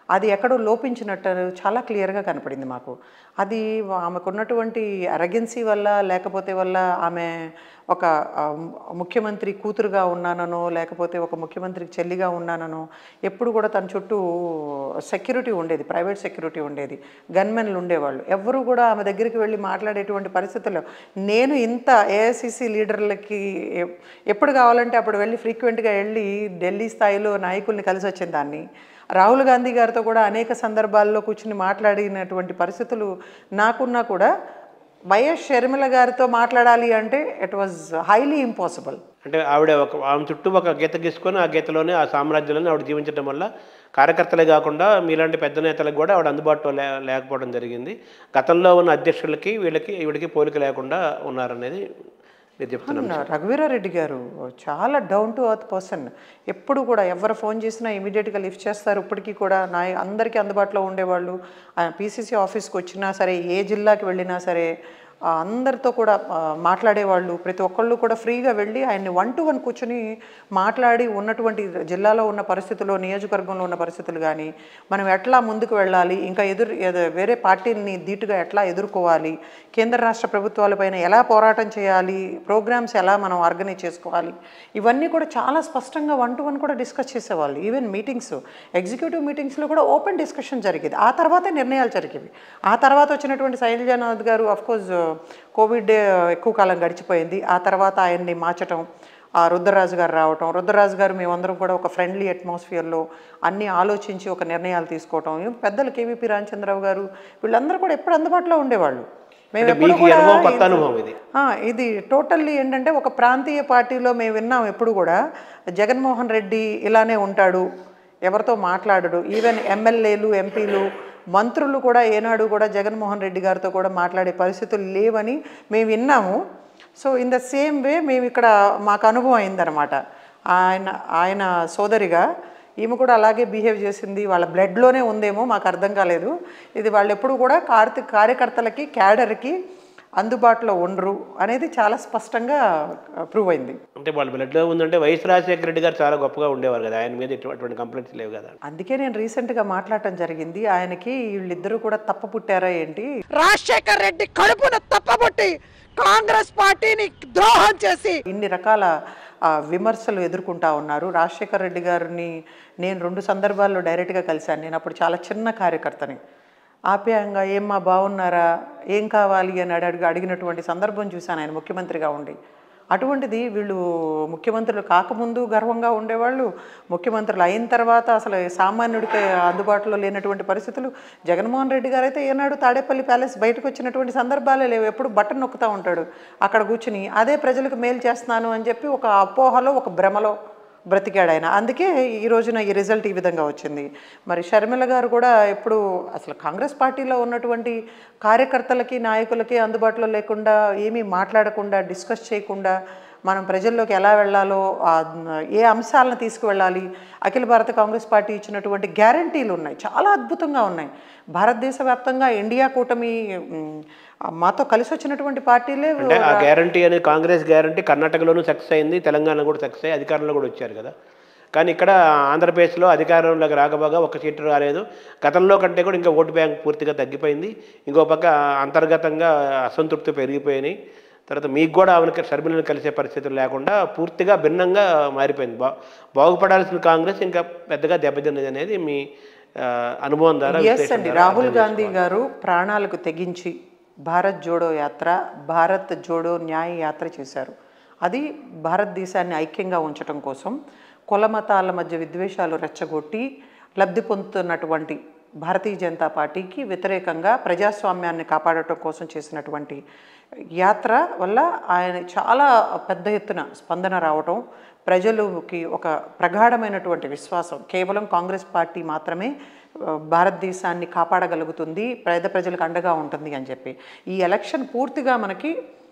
అది ఎక్కడో లోపించినట్టు చాలా క్లియర్గా కనపడింది మాకు అది ఆమెకు ఉన్నటువంటి అరగెన్సీ వల్ల లేకపోతే వల్ల ఆమె ఒక ఆ, ముఖ్యమంత్రి కూతురుగా ఉన్నాననో లేకపోతే ఒక ముఖ్యమంత్రికి చెల్లిగా ఉన్నాననో ఎప్పుడు కూడా తన చుట్టూ సెక్యూరిటీ ఉండేది ప్రైవేట్ సెక్యూరిటీ ఉండేది గన్మెన్లు ఉండేవాళ్ళు ఎవ్వరూ కూడా ఆమె దగ్గరికి వెళ్ళి మాట్లాడేటువంటి పరిస్థితుల్లో నేను ఇంత ఏఐసిసి లీడర్లకి ఎ- ఎప్పుడు కావాలంటే అప్పుడు వెళ్ళి ఫ్రీక్వెంట్గా వెళ్ళి ఢిల్లీ స్థాయిలో నాయకుల్ని కలిసి వచ్చిన దాన్ని రాహుల్ గాంధీ గారితో కూడా అనేక సందర్భాల్లో కూర్చుని మాట్లాడినటువంటి పరిస్థితులు నాకున్నా కూడా వైఎస్ షర్మిల గారితో మాట్లాడాలి అంటే ఇట్ వాజ్ హైలీ ఇంపాసిబుల్ అంటే ఆవిడ ఒక ఆమె చుట్టూ ఒక గీత గీసుకొని ఆ గీతలోనే ఆ సామ్రాజ్యంలోనే ఆవిడ జీవించడం వల్ల కార్యకర్తలే కాకుండా మీలాంటి పెద్ద నేతలకు కూడా ఆవిడ అందుబాటులో లే లేకపోవడం జరిగింది గతంలో ఉన్న అధ్యక్షులకి వీళ్ళకి ఈవిడికి పోలిక లేకుండా ఉన్నారనేది మీరు చెప్తున్నారు రఘువీరారెడ్డి గారు చాలా డౌన్ టు అర్త్ పర్సన్ ఎప్పుడు కూడా ఎవరు ఫోన్ చేసినా ఇమీడియట్గా లిఫ్ట్ చేస్తారు ఇప్పటికీ కూడా నా అందరికీ అందుబాటులో ఉండేవాళ్ళు పీసీసీ ఆఫీస్కి వచ్చినా సరే ఏ జిల్లాకి వెళ్ళినా సరే ఆ, అందరితో కూడా ఆ, మాట్లాడేవాళ్ళు ప్రతి ఒక్కళ్ళు కూడా ఫ్రీగా వెళ్ళి ఆయన్ని వన్ టు వన్ కూర్చొని మాట్లాడి ఉన్నటువంటి జిల్లాలో ఉన్న పరిస్థితులు నియోజకవర్గంలో ఉన్న పరిస్థితులు కానీ మనం ఎట్లా ముందుకు వెళ్ళాలి ఇంకా ఎదురు ఎద- వేరే పార్టీని ధీటుగా ఎట్లా ఎదుర్కోవాలి కేంద్ర రాష్ట్ర ప్రభుత్వాలపైన ఎలా పోరాటం చేయాలి ప్రోగ్రామ్స్ ఎలా మనం ఆర్గనైజ్ చేసుకోవాలి ఇవన్నీ కూడా చాలా స్పష్టంగా వన్ టు వన్ కూడా డిస్కస్ చేసేవాళ్ళు ఈవెన్ మీటింగ్స్ ఎగ్జిక్యూటివ్ మీటింగ్స్లో కూడా ఓపెన్ డిస్కషన్ జరిగేది ఆ తర్వాతే నిర్ణయాలు జరిగేవి ఆ తర్వాత వచ్చినటువంటి శైలజానాథ్ గారు కోర్స్ కోవిడ్ ఎక్కువ కాలం గడిచిపోయింది ఆ తర్వాత ఆయన్ని మార్చటం ఆ రుద్రరాజు గారు రావటం రుద్రరాజు గారు మేమందరం కూడా ఒక ఫ్రెండ్లీ అట్మాస్ఫియర్లో అన్నీ ఆలోచించి ఒక నిర్ణయాలు తీసుకోవటం ఏం పెద్దలు కేవీపీ రామచంద్రరావు గారు వీళ్ళందరూ కూడా ఎప్పుడు అందుబాటులో ఉండేవాళ్ళు మేము అంటే ఎప్పుడు మీకు ఈ కూడా అనుభవం కొత్త ఇది- అనుభవం ఇది ఆ, ఇది టోటల్లీ ఏంటంటే ఒక ప్రాంతీయ పార్టీలో మేము విన్నాం ఎప్పుడు కూడా జగన్మోహన్ రెడ్డి ఇలానే ఉంటాడు ఎవరితో మాట్లాడడు ఈవెన్ ఎమ్మెల్యేలు ఎంపీలు మంత్రులు కూడా ఏనాడు కూడా జగన్మోహన్ రెడ్డి గారితో కూడా మాట్లాడే పరిస్థితులు లేవని మేము విన్నాము so in the same way మేము ఇక్కడ మాకు అనుభవం అయిందనమాట ఆయన ఆయన సోదరిగా ఈమె కూడా అలాగే బిహేవ్ చేసింది వాళ్ళ బ్లడ్లోనే ఉందేమో మాకు అర్థం కాలేదు ఇది వాళ్ళు ఎప్పుడు కూడా కార్తి కార్యకర్తలకి క్యాడర్కి అందుబాటులో ఉండరు అనేది చాలా స్పష్టంగా ప్రూవ్ అయింది అంటే వాళ్ళ బ్లడ్లో ఉందంటే వైఎస్ రాజశేఖర రెడ్డి గారు చాలా గొప్పగా ఉండేవారు కదా ఆయన మీద ఎటు- అటువంటి కంప్లైంట్స్ లేవు కదా అందుకే నేను రీసెంట్గా మాట్లాడటం జరిగింది ఆయనకి వీళ్ళిద్దరూ కూడా తప్ప పుట్టారా ఏంటి రాజశేఖర్ రెడ్డి కడుపున తప్పబొట్టి కాంగ్రెస్ పార్టీని ద్రోహం చేసి ఇన్ని రకాల ఆ, విమర్శలు ఎదుర్కొంటా ఉన్నారు రాజశేఖర్ రెడ్డి గారిని నేను రెండు సందర్భాల్లో డైరెక్ట్గా కలిశాను నేను అప్పుడు చాలా చిన్న కార్యకర్తని ఆప్యాయంగా ఏమ్మా బాగున్నారా ఏం కావాలి అని అడిగి అడిగినటువంటి సందర్భం చూశాను ఆయన ముఖ్యమంత్రిగా ఉండి అటువంటిది వీళ్ళు ముఖ్యమంత్రులు కాకముందు గర్వంగా ఉండేవాళ్ళు ముఖ్యమంత్రులు అయిన తర్వాత అసలు సామాన్యుడికి అందుబాటులో లేనటువంటి పరిస్థితులు జగన్మోహన్ రెడ్డి గారు అయితే ఏనాడు తాడేపల్లి ప్యాలెస్ బయటకు వచ్చినటువంటి సందర్భాలే లేవు ఎప్పుడు బటన్ నొక్కుతూ ఉంటాడు అక్కడ కూర్చుని అదే ప్రజలకు మేలు చేస్తున్నాను అని చెప్పి ఒక అపోహలో ఒక భ్రమలో బ్రతికాడు ఆయన అందుకే ఈ రోజున ఈ రిజల్ట్ ఈ విధంగా వచ్చింది మరి షర్మిల గారు కూడా ఎప్పుడు అసలు కాంగ్రెస్ పార్టీలో ఉన్నటువంటి కార్యకర్తలకి నాయకులకి అందుబాటులో లేకుండా ఏమీ మాట్లాడకుండా డిస్కస్ చేయకుండా మనం ప్రజల్లోకి ఎలా వెళ్ళాలో ఆ, ఏ అంశాలను తీసుకువెళ్ళాలి అఖిల భారత కాంగ్రెస్ పార్టీ ఇచ్చినటువంటి గ్యారంటీలు ఉన్నాయి చాలా అద్భుతంగా ఉన్నాయి భారతదేశ వ్యాప్తంగా ఇండియా కూటమి ఉమ్, మాతో కలిసి వచ్చినటువంటి పార్టీలే అంటే ఆ గ్యారంటీ అనేది కాంగ్రెస్ గ్యారంటీ కర్ణాటకలోనూ సక్సెస్ అయింది తెలంగాణ కూడా సక్సెస్ అయ్యి అధికారంలో కూడా వచ్చారు కదా కానీ ఇక్కడ ఆంధ్రప్రదేశ్లో అధికారంలోకి రాకపోగా ఒక సీటు రాలేదు గతంలో కంటే కూడా ఇంకా ఓటు బ్యాంక్ పూర్తిగా తగ్గిపోయింది ఇంకో పక్క అంతర్గతంగా అసంతృప్తి పెరిగిపోయినాయి తర్వాత మీకు కూడా ఆమెను షర్మిలను కలిసే పరిస్థితులు లేకుండా పూర్తిగా భిన్నంగా మారిపోయింది బా బాగుపడాల్సిన కాంగ్రెస్ ఇంకా పెద్దగా దెబ్బతిన్నది అనేది మీ ఆ, అనుభవం ద్వారా ఎస్ విశ్లేషణ అండి ద్వారా రాహుల్ అర్థం గాంధీ గారు ప్రాణాలకు తెగించి భారత్ జోడో యాత్ర భారత్ జోడో న్యాయ యాత్ర చేశారు అది భారతదేశాన్ని ఐక్యంగా ఉంచడం కోసం కుల మతాల మధ్య విద్వేషాలు రెచ్చగొట్టి లబ్ధి పొందుతున్నటువంటి భారతీయ జనతా పార్టీకి వ్యతిరేకంగా ప్రజాస్వామ్యాన్ని కాపాడటం కోసం చేసినటువంటి యాత్ర వల్ల ఆయన చాలా పెద్ద ఎత్తున స్పందన రావటం ప్రజలకి ఒక ప్రగాఢమైనటువంటి విశ్వాసం కేవలం కాంగ్రెస్ పార్టీ మాత్రమే ఆ, భారతదేశాన్ని కాపాడగలుగుతుంది పేద ప్రజలకు అండగా ఉంటుంది అని చెప్పి ఈ ఎలక్షన్ పూర్తిగా మనకి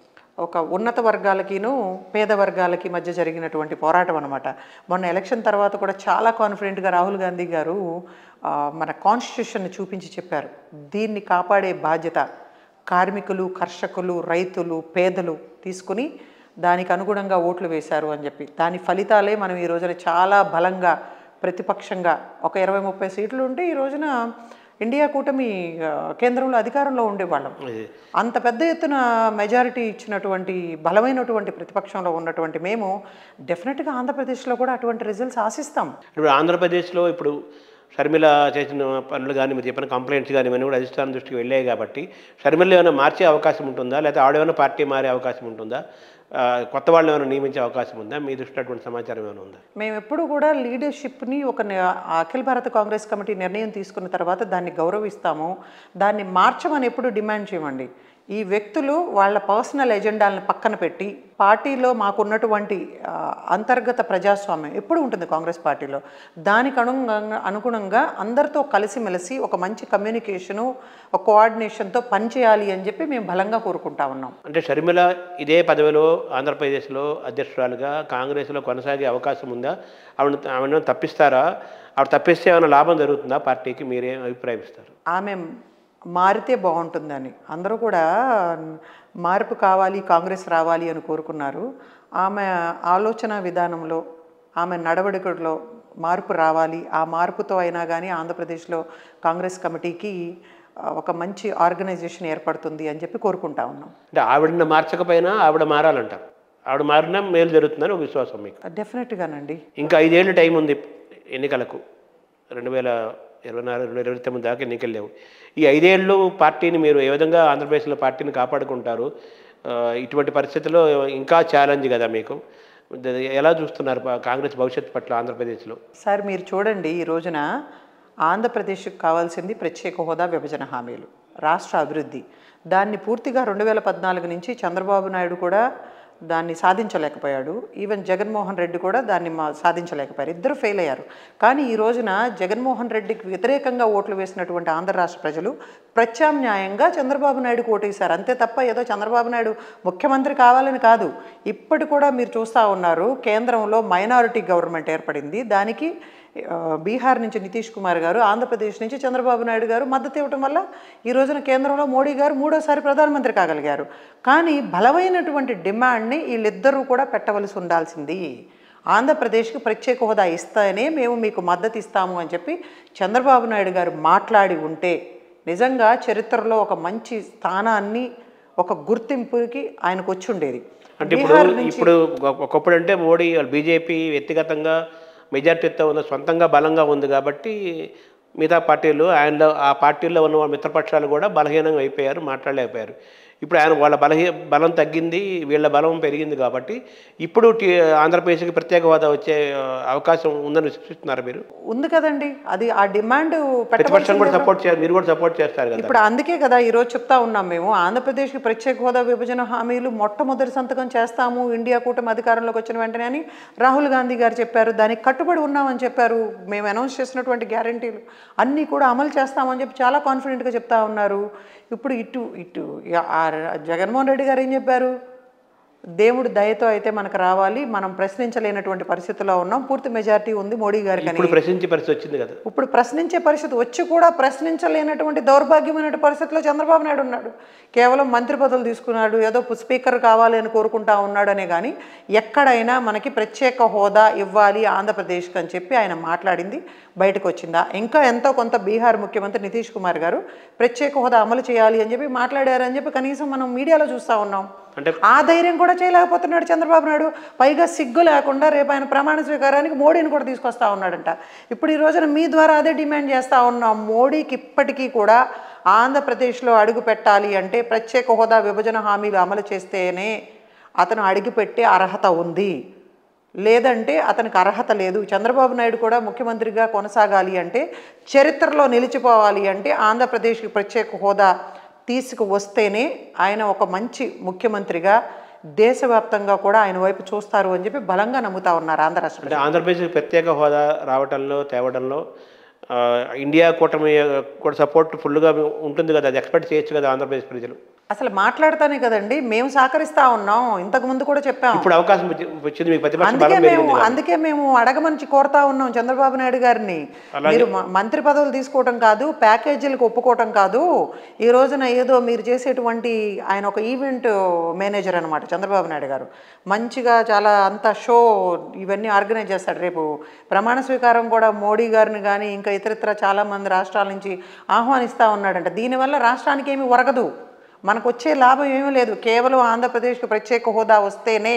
ఒక ఉన్నత వర్గాలకిను పేద వర్గాలకి మధ్య జరిగినటువంటి పోరాటం అనమాట మొన్న ఎలక్షన్ తర్వాత కూడా చాలా కాన్ఫిడెంట్గా రాహుల్ గాంధీ గారు ఆ, మన కాన్స్టిట్యూషన్ని చూపించి చెప్పారు దీన్ని కాపాడే బాధ్యత కార్మికులు కర్షకులు రైతులు పేదలు తీసుకుని దానికి అనుగుణంగా ఓట్లు వేశారు అని చెప్పి దాని ఫలితాలే మనం ఈ రోజున చాలా బలంగా ప్రతిపక్షంగా ఒక ఇరవై ముప్పై సీట్లు ఉంటే ఈ రోజున ఇండియా కూటమి ఆ, కేంద్రంలో అధికారంలో ఉండేవాళ్ళం ఇది. అంత పెద్ద ఎత్తున మెజారిటీ ఇచ్చినటువంటి బలమైనటువంటి ప్రతిపక్షంలో ఉన్నటువంటి మేము డెఫినెట్గా ఆంధ్రప్రదేశ్లో కూడా అటువంటి రిజల్ట్స్ ఆశిస్తాం ఇప్పుడు ఆంధ్రప్రదేశ్లో ఇప్పుడు షర్మిల చేసిన పనులు కానీ మీరు చెప్పిన కంప్లైంట్స్ కానీ ఇవన్నీ కూడా అధిష్టానం దృష్టికి వెళ్ళాయి కాబట్టి షర్మిల ఏమైనా మార్చే అవకాశం ఉంటుందా లేదా ఆవిడేమైనా పార్టీ మారే అవకాశం ఉంటుందా ఆ, కొత్త వాళ్ళు ఏమైనా నియమించే అవకాశం ఉందా మీ దృష్టిలో అటువంటి సమాచారం ఏమైనా ఉందా మేము ఎప్పుడు కూడా లీడర్షిప్ని ఒక ని- అఖిల భారత కాంగ్రెస్ కమిటీ నిర్ణయం తీసుకున్న తర్వాత దాన్ని గౌరవిస్తాము దాన్ని మార్చమని ఎప్పుడు డిమాండ్ చేయమండి ఈ వ్యక్తులు వాళ్ళ పర్సనల్ ఎజెండాలను పక్కన పెట్టి పార్టీలో మాకున్నటువంటి ఆ, అంతర్గత ప్రజాస్వామ్యం ఎప్పుడు ఉంటుంది కాంగ్రెస్ పార్టీలో దానికి అనుగుణంగా అనుగుణంగా అందరితో కలిసిమెలిసి ఒక మంచి కమ్యూనికేషను ఒక కోఆర్డినేషన్తో పనిచేయాలి అని చెప్పి మేము బలంగా కోరుకుంటా ఉన్నాం అంటే షర్మిల ఇదే పదవిలో ఆంధ్రప్రదేశ్లో అధ్యక్షురాలుగా కాంగ్రెస్లో కొనసాగే అవకాశం ఉందా ఆవిడ ఆవిడ తప్పిస్తారా ఆవిడ తప్పిస్తే ఏమైనా లాభం జరుగుతుందా పార్టీకి మీరేం అభిప్రాయమిస్తారు ఆమె మారితే బాగుంటుందని అందరూ కూడా మార్పు కావాలి కాంగ్రెస్ రావాలి అని కోరుకున్నారు ఆమె ఆలోచన విధానంలో ఆమె నడవడికలో మార్పు రావాలి ఆ మార్పుతో అయినా కానీ ఆంధ్రప్రదేశ్లో కాంగ్రెస్ కమిటీకి ఆ, ఒక మంచి ఆర్గనైజేషన్ ఏర్పడుతుంది అని చెప్పి కోరుకుంటా ఉన్నాం అంటే ఆవిడని మార్చకపోయినా ఆవిడ మారాలంటారు ఆవిడ మారినా మేలు జరుగుతుందని ఒక విశ్వాసం మీకు డెఫినెట్గానండి ఇంకా ఐదేళ్ళు టైం ఉంది ఎన్నికలకు రెండు వేల ఇరవై నాలుగు రెండు వేల ఇరవై తొమ్మిది దాకా ఎన్నికలు లేవు ఈ ఐదేళ్ళు పార్టీని మీరు ఏ విధంగా ఆంధ్రప్రదేశ్లో పార్టీని కాపాడుకుంటారు ఆ, ఇటువంటి పరిస్థితుల్లో ఇంకా ఛాలెంజ్ కదా మీకు ద- ఎలా చూస్తున్నారు పా- కాంగ్రెస్ భవిష్యత్తు పట్ల ఆంధ్రప్రదేశ్లో సార్ మీరు చూడండి ఈ రోజున ఆంధ్రప్రదేశ్కి కావాల్సింది ప్రత్యేక హోదా విభజన హామీలు రాష్ట్ర అభివృద్ధి దాన్ని పూర్తిగా రెండు వేల పద్నాలుగు నుంచి చంద్రబాబు నాయుడు కూడా దాన్ని సాధించలేకపోయాడు ఈవెన్ జగన్మోహన్ రెడ్డి కూడా దాన్ని మా సాధించలేకపోయారు ఇద్దరు ఫెయిల్ అయ్యారు కానీ ఈ రోజున జగన్మోహన్ రెడ్డికి వ్యతిరేకంగా ఓట్లు వేసినటువంటి ఆంధ్ర రాష్ట్ర ప్రజలు ప్రత్యామ్నాయంగా చంద్రబాబు నాయుడుకు ఓటేశారు అంతే తప్ప ఏదో చంద్రబాబు నాయుడు ముఖ్యమంత్రి కావాలని కాదు ఇప్పటి కూడా మీరు చూస్తూ ఉన్నారు కేంద్రంలో మైనారిటీ గవర్నమెంట్ ఏర్పడింది దానికి ఆ, బీహార్ నుంచి నితీష్ కుమార్ గారు ఆంధ్రప్రదేశ్ నుంచి చంద్రబాబు నాయుడు గారు మద్దతు ఇవ్వటం వల్ల ఈ రోజున కేంద్రంలో మోడీ గారు మూడోసారి ప్రధానమంత్రి కాగలిగారు కానీ బలమైనటువంటి డిమాండ్ని వీళ్ళిద్దరూ కూడా పెట్టవలసి ఉండాల్సింది ఆంధ్రప్రదేశ్కి ప్రత్యేక హోదా ఇస్తేనే మేము మీకు మద్దతు ఇస్తాము అని చెప్పి చంద్రబాబు నాయుడు గారు మాట్లాడి ఉంటే నిజంగా చరిత్రలో ఒక మంచి స్థానాన్ని ఒక గుర్తింపుకి ఆయనకు వచ్చి ఉండేది అంటే ఇప్పుడు ఇప్పుడు ఒక- ఒకప్పుడు అంటే మోడీ బీజేపీ వ్యక్తిగతంగా మెజార్టీతో ఉన్న సొంతంగా బలంగా ఉంది కాబట్టి మిగతా పార్టీలు ఆయనలో ఆ పార్టీల్లో ఉన్న వాళ్ళ మిత్రపక్షాలు కూడా బలహీనంగా అయిపోయారు మాట్లాడలేకపోయారు ఇప్పుడు ఆయన వాళ్ళ బలహీ బలం తగ్గింది వీళ్ళ బలం పెరిగింది కాబట్టి ఇప్పుడు టీ- ఆంధ్రప్రదేశ్కి ప్రత్యేక హోదా వచ్చే ఆ, అవకాశం ఉందని విశ్వసిస్తున్నారు మీరు ఉంది కదండి అది ఆ డిమాండ్ ప్రతిపక్షం కూడా సపోర్ట్ చేయాలి మీరు కూడా సపోర్ట్ చేస్తారు కదా ఇప్పుడు అందుకే కదా ఈరోజు చెప్తా ఉన్నాం మేము ఆంధ్రప్రదేశ్కి ప్రత్యేక హోదా విభజన హామీలు మొట్టమొదటి సంతకం చేస్తాము ఇండియా కూటమి అధికారంలోకి వచ్చిన వెంటనే అని రాహుల్ గాంధీ గారు చెప్పారు దానికి కట్టుబడి ఉన్నామని చెప్పారు మేము అనౌన్స్ చేసినటువంటి గ్యారంటీలు అన్నీ కూడా అమలు చేస్తామని చెప్పి చాలా కాన్ఫిడెంట్గా చెప్తా ఉన్నారు ఇప్పుడు ఇటు ఇటు ఇక ఆ జగన్మోహన్ రెడ్డి గారు ఏం చెప్పారు దేవుడు దయతో అయితే మనకు రావాలి మనం ప్రశ్నించలేనటువంటి పరిస్థితిలో ఉన్నాం పూర్తి మెజారిటీ ఉంది మోడీ గారికి అని ఇప్పుడు ప్రశ్నించే పరిస్థితి వచ్చింది కదా ఇప్పుడు ప్రశ్నించే పరిస్థితి వచ్చి కూడా ప్రశ్నించలేనటువంటి దౌర్భాగ్యమైన పరిస్థితిలో చంద్రబాబు నాయుడు ఉన్నాడు కేవలం మంత్రి పదవులు తీసుకున్నాడు ఏదో స్పీకర్ కావాలి అని కోరుకుంటా ఉన్నాడనే కానీ ఎక్కడైనా మనకి ప్రత్యేక హోదా ఇవ్వాలి ఆంధ్రప్రదేశ్కి అని చెప్పి ఆయన మాట్లాడింది బయటకు వచ్చిందా ఇంకా ఎంతో కొంత బీహార్ ముఖ్యమంత్రి నితీష్ కుమార్ గారు ప్రత్యేక హోదా అమలు చేయాలి అని చెప్పి మాట్లాడారని చెప్పి కనీసం మనం మీడియాలో చూస్తూ ఉన్నాం అంటే ఆ ధైర్యం కూడా చేయలేకపోతున్నాడు చంద్రబాబు నాయుడు పైగా సిగ్గు లేకుండా రేపు ఆయన ప్రమాణ స్వీకారానికి మోడీని కూడా తీసుకొస్తా ఉన్నాడంట ఇప్పుడు ఈ రోజున మీ ద్వారా అదే డిమాండ్ చేస్తా ఉన్నాం మోడీకి ఇప్పటికీ కూడా ఆంధ్రప్రదేశ్లో అడుగు పెట్టాలి అంటే ప్రత్యేక హోదా విభజన హామీలు అమలు చేస్తేనే అతను అడుగుపెట్టే అర్హత ఉంది లేదంటే అతనికి అర్హత లేదు చంద్రబాబు నాయుడు కూడా ముఖ్యమంత్రిగా కొనసాగాలి అంటే చరిత్రలో నిలిచిపోవాలి అంటే ఆంధ్రప్రదేశ్కి ప్రత్యేక హోదా తీసుకువస్తేనే ఆయన ఒక మంచి ముఖ్యమంత్రిగా దేశవ్యాప్తంగా కూడా ఆయన వైపు చూస్తారు అని చెప్పి బలంగా నమ్ముతా ఉన్నారు ఆంధ్ర రాష్ట్ర అంటే ఆంధ్రప్రదేశ్కి ప్రత్యేక హోదా రావడంలో తేవడంలో ఆ, ఇండియా కూటమి కూడా సపోర్ట్ ఫుల్గా ఉంటుంది కదా అది ఎక్స్పెక్ట్ చేయొచ్చు కదా ఆంధ్రప్రదేశ్ ప్రజలు అసలు మాట్లాడతానే కదండి మేము సహకరిస్తా ఉన్నాం ఇంతకు ముందు కూడా చెప్పాం ఇప్పుడు అవకాశం వచ్చి- వచ్చింది మీకు ప్రతిపక్ష అందుకే బలం మేము పెరిగింది కాబట్టి. అందుకే మేము అడగమని కోరుతా ఉన్నాం చంద్రబాబు నాయుడు గారిని మీరు మ- మంత్రి పదవులు తీసుకోవటం కాదు ప్యాకేజీలకు ఒప్పుకోవటం కాదు ఈ రోజున ఏదో మీరు చేసేటువంటి ఆయన ఒక ఈవెంట్ మేనేజర్ అనమాట చంద్రబాబు నాయుడు గారు మంచిగా చాలా అంత షో ఇవన్నీ ఆర్గనైజ్ చేస్తాడు రేపు ప్రమాణ స్వీకారం కూడా మోడీ గారిని కానీ ఇంకా ఇతరితర చాలా మంది రాష్ట్రాల నుంచి ఆహ్వానిస్తూ ఉన్నాడంట దీనివల్ల రాష్ట్రానికి ఏమి ఒరగదు మనకు వచ్చే లాభం ఏమీ లేదు కేవలం ఆంధ్రప్రదేశ్కి ప్రత్యేక హోదా వస్తేనే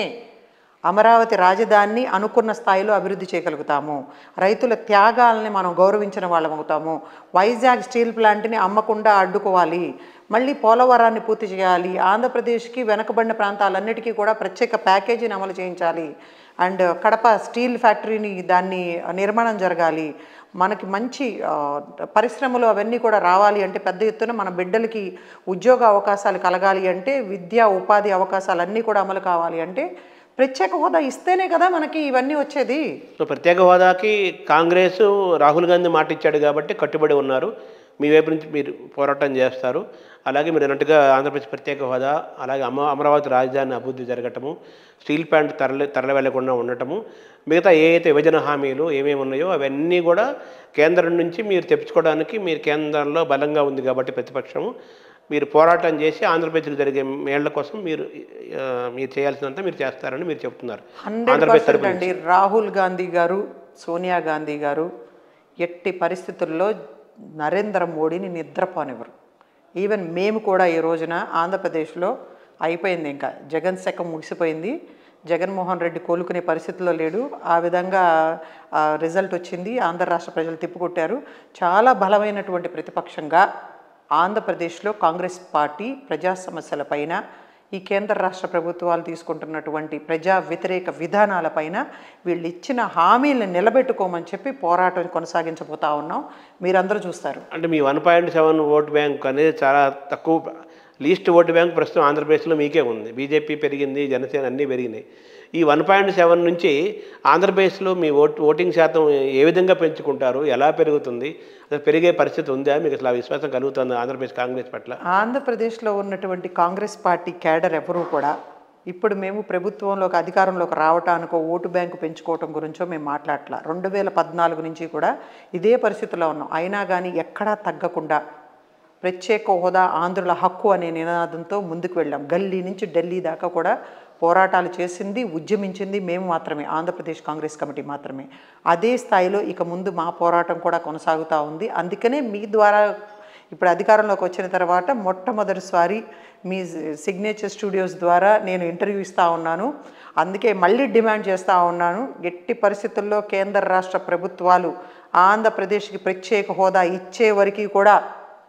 అమరావతి రాజధానిని అనుకున్న స్థాయిలో అభివృద్ధి చేయగలుగుతాము రైతుల త్యాగాలని మనం గౌరవించిన వాళ్ళం అవుతాము వైజాగ్ స్టీల్ ప్లాంట్ని అమ్మకుండా అడ్డుకోవాలి మళ్ళీ పోలవరాన్ని పూర్తి చేయాలి ఆంధ్రప్రదేశ్కి వెనకబడిన ప్రాంతాలన్నిటికీ కూడా ప్రత్యేక ప్యాకేజీని అమలు చేయించాలి అండ్ కడప స్టీల్ ఫ్యాక్టరీని దాన్ని నిర్మాణం జరగాలి మనకి మంచి ఆ, పరిశ్రమలు అవన్నీ కూడా రావాలి అంటే పెద్ద ఎత్తున మన బిడ్డలకి ఉద్యోగ అవకాశాలు కలగాలి అంటే విద్యా ఉపాధి అవకాశాలు అన్నీ కూడా అమలు కావాలి అంటే ప్రత్యేక హోదా ఇస్తేనే కదా మనకి ఇవన్నీ వచ్చేది సో ప్రత్యేక హోదాకి కాంగ్రెస్ రాహుల్ గాంధీ మాట ఇచ్చాడు కాబట్టి కట్టుబడి ఉన్నారు మీ వైపు నుంచి మీరు పోరాటం చేస్తారు అలాగే మీరు అన్నట్టుగా ఆంధ్రప్రదేశ్ ప్రత్యేక హోదా అలాగే అమ అమరావతి రాజధాని అభివృద్ధి జరగటము స్టీల్ ప్లాంట్ తరలి తరలి వెళ్లకుండా ఉండటము మిగతా ఏ అయితే విభజన హామీలు ఏమేమి ఉన్నాయో అవన్నీ కూడా కేంద్రం నుంచి మీరు తెప్పించుకోవడానికి మీరు కేంద్రంలో బలంగా ఉంది కాబట్టి ప్రతిపక్షము మీరు పోరాటం చేసి ఆంధ్రప్రదేశ్కి జరిగే మేళ్ల కోసం మీరు ఆ, మీరు చేయాల్సినంత మీరు చేస్తారని మీరు చెప్తున్నారు హండ్రెడ్ ఆంధ్రప్రదేశ్ పర్సెంట్ తరపున అండి రాహుల్ గాంధీ గారు సోనియా గాంధీ గారు ఎట్టి పరిస్థితుల్లో నరేంద్ర మోడీని నిద్రపోనివ్వరు ఈవెన్ మేము కూడా ఈ రోజున ఆంధ్రప్రదేశ్లో అయిపోయింది ఇంకా జగన్ శకం ముగిసిపోయింది జగన్మోహన్ రెడ్డి కోలుకునే పరిస్థితిలో లేడు ఆ విధంగా ఆ, రిజల్ట్ వచ్చింది ఆంధ్ర రాష్ట్ర ప్రజలు తిప్పుకొట్టారు చాలా బలమైనటువంటి ప్రతిపక్షంగా ఆంధ్రప్రదేశ్లో కాంగ్రెస్ పార్టీ ప్రజా సమస్యలపైన ఈ కేంద్ర రాష్ట్ర ప్రభుత్వాలు తీసుకుంటున్నటువంటి ప్రజా వ్యతిరేక విధానాలపైన వీళ్ళు ఇచ్చిన హామీలను నిలబెట్టుకోమని చెప్పి పోరాటం కొనసాగించబోతా ఉన్నాం మీరందరూ చూస్తారు అంటే మీ one point seven vote bank అనేది చాలా తక్కువ లీస్ట్ ఓటు బ్యాంక్ ప్రస్తుతం ఆంధ్రప్రదేశ్లో మీకే ఉంది బీజేపీ పెరిగింది జనసేన అన్నీ పెరిగినాయి ఈ వన్ పాయింట్ సెవెన్ నుంచి ఆంధ్రప్రదేశ్లో మీ ఓట్ ఓటింగ్ శాతం ఏ విధంగా పెంచుకుంటారు ఎలా పెరుగుతుంది అసలు పెరిగే పరిస్థితి ఉందా మీకు అసలు ఆ విశ్వాసం కలుగుతుంది ఆంధ్రప్రదేశ్ కాంగ్రెస్ పట్ల ఆంధ్రప్రదేశ్లో ఉన్నటువంటి కాంగ్రెస్ పార్టీ క్యాడర్ ఎవరూ కూడా ఇప్పుడు మేము ప్రభుత్వంలోకి అధికారంలోకి రావటానికో ఓటు బ్యాంకు పెంచుకోవటం గురించో మేము మాట్లాడట్లా రెండు వేల పద్నాలుగు నుంచి కూడా ఇదే పరిస్థితిలో ఉన్నాం అయినా కానీ ఎక్కడా తగ్గకుండా ప్రత్యేక హోదా ఆంధ్రుల హక్కు అనే నినాదంతో ముందుకు వెళ్ళాం గల్లీ నుంచి ఢిల్లీ దాకా కూడా పోరాటాలు చేసింది ఉద్యమించింది మేము మాత్రమే ఆంధ్రప్రదేశ్ కాంగ్రెస్ కమిటీ మాత్రమే అదే స్థాయిలో ఇక ముందు మా పోరాటం కూడా కొనసాగుతూ ఉంది అందుకనే మీ ద్వారా ఇప్పుడు అధికారంలోకి వచ్చిన తర్వాత మొట్టమొదటిసారి మీ సిగ్నేచర్ స్టూడియోస్ ద్వారా నేను ఇంటర్వ్యూ ఇస్తూ ఉన్నాను అందుకే మళ్ళీ డిమాండ్ చేస్తూ ఉన్నాను ఎట్టి పరిస్థితుల్లో కేంద్ర రాష్ట్ర ప్రభుత్వాలు ఆంధ్రప్రదేశ్కి ప్రత్యేక హోదా ఇచ్చే వరకు కూడా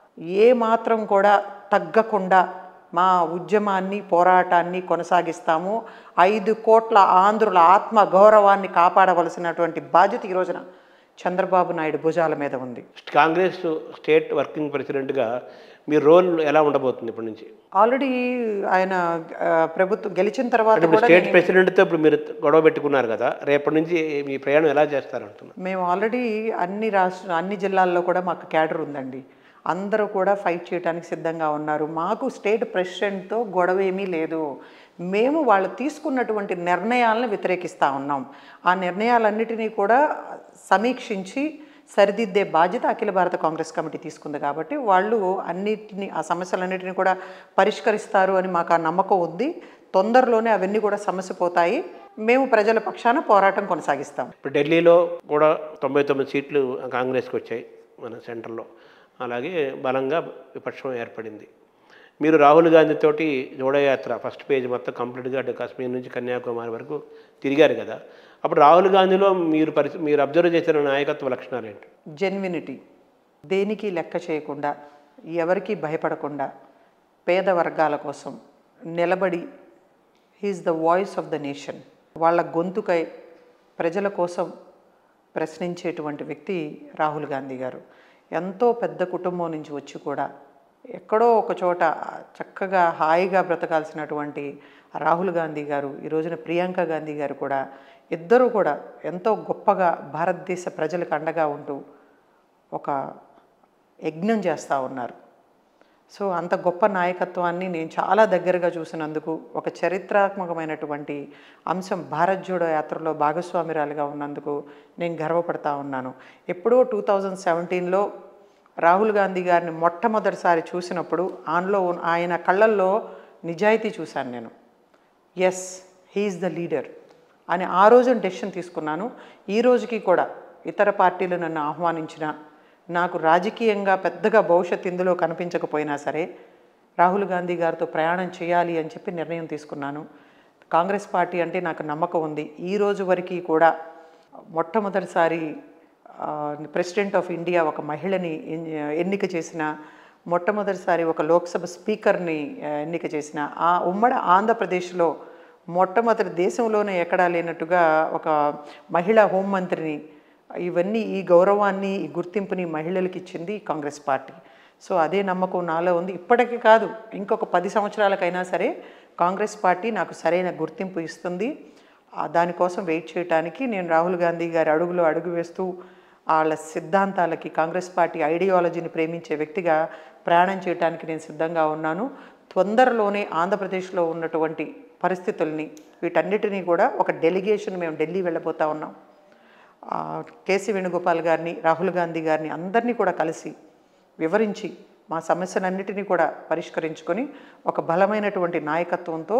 ఏ మాత్రం కూడా తగ్గకుండా మా ఉద్యమాన్ని పోరాటాన్ని కొనసాగిస్తాము ఐదు కోట్ల ఆంధ్రుల ఆత్మ గౌరవాన్ని కాపాడవలసినటువంటి బాధ్యత ఈ రోజున చంద్రబాబు నాయుడు భుజాల మీద ఉంది కాంగ్రెస్ స్టేట్ వర్కింగ్ ప్రెసిడెంట్గా మీ రోల్ ఎలా ఉండబోతుంది ఇప్పటి నుంచి ఆల్రెడీ ఆయన ఆ, ప్రభుత్వం గెలిచిన తర్వాత అంటే ఇప్పుడు కూడా స్టేట్ ప్రెసిడెంట్తో ఇప్పుడు మీరు గొడవ పెట్టుకున్నారు కదా రేపటి నుంచి మీ ప్రయాణం ఎలా చేస్తారంటున్నారు మేము ఆల్రెడీ అన్ని రాష్ట్ర అన్ని జిల్లాల్లో కూడా మాకు క్యాడర్ ఉందండి అందరూ కూడా ఫైట్ చేయడానికి సిద్ధంగా ఉన్నారు మాకు స్టేట్ ప్రెసిడెంట్తో గొడవ ఏమీ లేదు మేము వాళ్ళు తీసుకున్నటువంటి నిర్ణయాలను వ్యతిరేకిస్తూ ఉన్నాం ఆ నిర్ణయాలన్నిటినీ కూడా సమీక్షించి సరిదిద్దే బాధ్యత అఖిల భారత కాంగ్రెస్ కమిటీ తీసుకుంది కాబట్టి వాళ్ళు అన్నిటిని ఆ సమస్యలన్నిటిని కూడా పరిష్కరిస్తారు అని మాకు ఆ నమ్మకం ఉంది తొందరలోనే అవన్నీ కూడా సమస్య పోతాయి మేము ప్రజల పక్షాన పోరాటం కొనసాగిస్తాం ఇప్పుడు ఢిల్లీలో కూడా తొంభై తొమ్మిది సీట్లు కాంగ్రెస్కి వచ్చాయి మన సెంటర్లో అలాగే బలంగా విపక్షం ఏర్పడింది మీరు రాహుల్ గాంధీ తోటి జోడయాత్ర ఫస్ట్ పేజ్ మొత్తం కంప్లీట్గా అటు కాశ్మీర్ నుంచి కన్యాకుమారి వరకు తిరిగారు కదా అప్పుడు రాహుల్ గాంధీలో మీరు పరిస్థితి మీరు అబ్జర్వ్ చేసిన నాయకత్వ లక్షణాలు ఏంటి జెన్వినిటీ దేనికి లెక్క చేయకుండా ఎవరికి భయపడకుండా పేద వర్గాల కోసం నిలబడి he is the voice of the nation వాళ్ళ గొంతుకై ప్రజల కోసం ప్రశ్నించేటువంటి వ్యక్తి రాహుల్ గాంధీ గారు ఎంతో పెద్ద కుటుంబం నుంచి వచ్చి కూడా ఎక్కడో ఒక చోట చక్కగా హాయిగా బ్రతకాల్సినటువంటి రాహుల్ గాంధీ గారు ఈ రోజున ప్రియాంక గాంధీ గారు కూడా ఇద్దరూ కూడా ఎంతో గొప్పగా భారతదేశ ప్రజలకు అండగా ఉంటూ ఒక యజ్ఞం చేస్తూ ఉన్నారు సో అంత గొప్ప నాయకత్వాన్ని నేను చాలా దగ్గరగా చూసినందుకు ఒక చరిత్రాత్మకమైనటువంటి అంశం భారత్ జోడో యాత్రలో భాగస్వామిరాలుగా ఉన్నందుకు నేను గర్వపడతా ఉన్నాను ఎప్పుడో టూ థౌజండ్ సెవెంటీన్లో రాహుల్ గాంధీ గారిని మొట్టమొదటిసారి చూసినప్పుడు ఆయనలో ఉన్న- ఆయన కళ్ళల్లో నిజాయితీ చూశాను నేను ఎస్ హీఈస్ ద లీడర్ అని ఆ రోజు డెసిషన్ తీసుకున్నాను ఈ రోజుకి కూడా ఇతర పార్టీలు నన్ను ఆహ్వానించిన నాకు రాజకీయంగా పెద్దగా భవిష్యత్ ఇందులో కనిపించకపోయినా సరే రాహుల్ గాంధీ గారితో ప్రయాణం చేయాలి అని చెప్పి నిర్ణయం తీసుకున్నాను కాంగ్రెస్ పార్టీ అంటే నాకు నమ్మకం ఉంది ఈ రోజు వరకు కూడా మొట్టమొదటిసారి ప్రెసిడెంట్ ఆఫ్ ఇండియా ఒక మహిళని ఎన్- ఎన్నిక చేసిన మొట్టమొదటిసారి ఒక లోక్సభ స్పీకర్ని ఆ, ఎన్నిక చేసిన ఆ ఉమ్మడి ఆంధ్రప్రదేశ్లో మొట్టమొదటి దేశంలోనే ఎక్కడా లేనట్టుగా ఒక మహిళా హోంమంత్రిని ఇవన్నీ ఈ గౌరవాన్ని ఈ గుర్తింపుని మహిళలకు ఇచ్చింది కాంగ్రెస్ పార్టీ సో అదే నమ్మకం నాలో ఉంది ఇప్పటికీ కాదు ఇంకొక పది సంవత్సరాలకైనా సరే కాంగ్రెస్ పార్టీ నాకు సరైన గుర్తింపు ఇస్తుంది ఆ దానికోసం వెయిట్ చేయడానికి నేను రాహుల్ గాంధీ గారి అడుగులో అడుగు వేస్తూ వాళ్ళ సిద్ధాంతాలకి కాంగ్రెస్ పార్టీ ఐడియాలజీని ప్రేమించే వ్యక్తిగా ప్రయాణం చేయడానికి నేను సిద్ధంగా ఉన్నాను తొందరలోనే ఆంధ్రప్రదేశ్లో ఉన్నటువంటి పరిస్థితుల్ని వీటన్నిటినీ కూడా ఒక డెలిగేషన్ మేము ఢిల్లీ వెళ్ళబోతా ఉన్నాం ఆ, కేసీ వేణుగోపాల్ గారిని రాహుల్ గాంధీ గారిని అందరినీ కూడా కలిసి వివరించి మా సమస్యలన్నిటినీ కూడా పరిష్కరించుకొని ఒక బలమైనటువంటి నాయకత్వంతో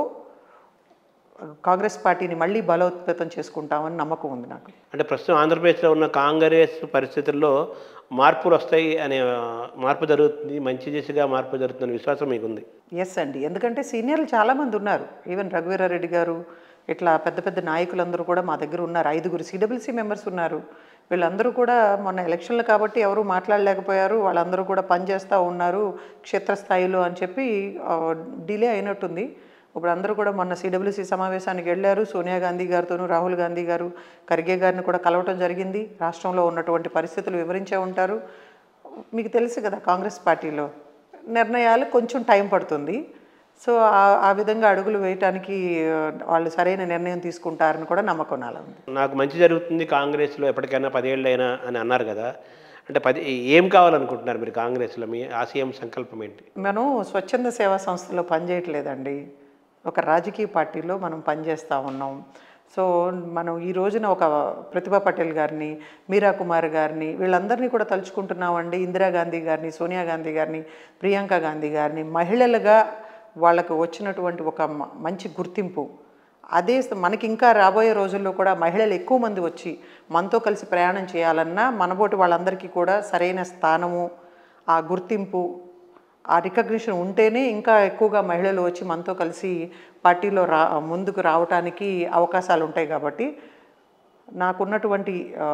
కాంగ్రెస్ పార్టీని మళ్ళీ బలోపేతం చేసుకుంటామని నమ్మకం ఉంది నాకు అంటే ప్రస్తుతం ఆంధ్రప్రదేశ్లో ఉన్న కాంగ్రెస్ పరిస్థితుల్లో మార్పులు వస్తాయి అనే ఆ, మార్పు జరుగుతుంది మంచి దిశగా మార్పు జరుగుతుందనే విశ్వాసం మీకుంది ఎస్ అండి ఎందుకంటే సీనియర్లు చాలామంది ఉన్నారు ఈవెన్ రఘువీరారెడ్డి గారు ఇట్లా పెద్ద పెద్ద నాయకులందరూ కూడా మా దగ్గర ఉన్నారు ఐదుగురు సిడబ్ల్యూసీ మెంబర్స్ ఉన్నారు వీళ్ళందరూ కూడా మొన్న ఎలక్షన్లు కాబట్టి ఎవరు మాట్లాడలేకపోయారు వాళ్ళందరూ కూడా పనిచేస్తూ ఉన్నారు క్షేత్రస్థాయిలో అని చెప్పి డిలే అయినట్టుంది ఇప్పుడు అందరూ కూడా మొన్న సిడబ్ల్యూసీ సమావేశానికి వెళ్ళారు సోనియా గాంధీ గారితోనూ రాహుల్ గాంధీ గారు ఖర్గే గారిని కూడా కలవటం జరిగింది రాష్ట్రంలో ఉన్నటువంటి పరిస్థితులు వివరించే ఉంటారు మీకు తెలుసు కదా కాంగ్రెస్ పార్టీలో నిర్ణయాలు కొంచెం టైం పడుతుంది సో ఆ- ఆ విధంగా అడుగులు వేయటానికి ఆ, వాళ్ళు సరైన నిర్ణయం తీసుకుంటారని కూడా నమ్మకం నాలో ఉంది నాకు మంచి జరుగుతుంది కాంగ్రెస్లో ఎప్పటికైనా పదేళ్ళైనా అని అన్నారు కదా అంటే పది ఏం కావాలనుకుంటున్నారు మీరు కాంగ్రెస్లో మీ ఆశయం సంకల్పం ఏంటి మనం స్వచ్ఛంద సేవా సంస్థలో పనిచేయట్లేదండి ఒక రాజకీయ పార్టీలో మనం పనిచేస్తూ ఉన్నాం సో మనం ఈ రోజున ఒక ప్రతిభా పటేల్ గారిని మీరా కుమార్ గారిని వీళ్ళందరినీ కూడా తలుచుకుంటున్నామండి ఇందిరాగాంధీ గారిని సోనియా గాంధీ గారిని ప్రియాంక గాంధీ గారిని మహిళలుగా వాళ్ళకు వచ్చినటువంటి ఒక మ- మంచి గుర్తింపు అదే స- మనకి ఇంకా రాబోయే రోజుల్లో కూడా మహిళలు ఎక్కువ మంది వచ్చి మనతో కలిసి ప్రయాణం చేయాలన్నా మనబోటి వాళ్ళందరికీ కూడా సరైన స్థానము ఆ గుర్తింపు ఆ రికగ్నిషన్ ఉంటేనే ఇంకా ఎక్కువగా మహిళలు వచ్చి మనతో కలిసి పార్టీలో రా ముందుకు రావటానికి అవకాశాలు ఉంటాయి కాబట్టి నాకున్నటువంటి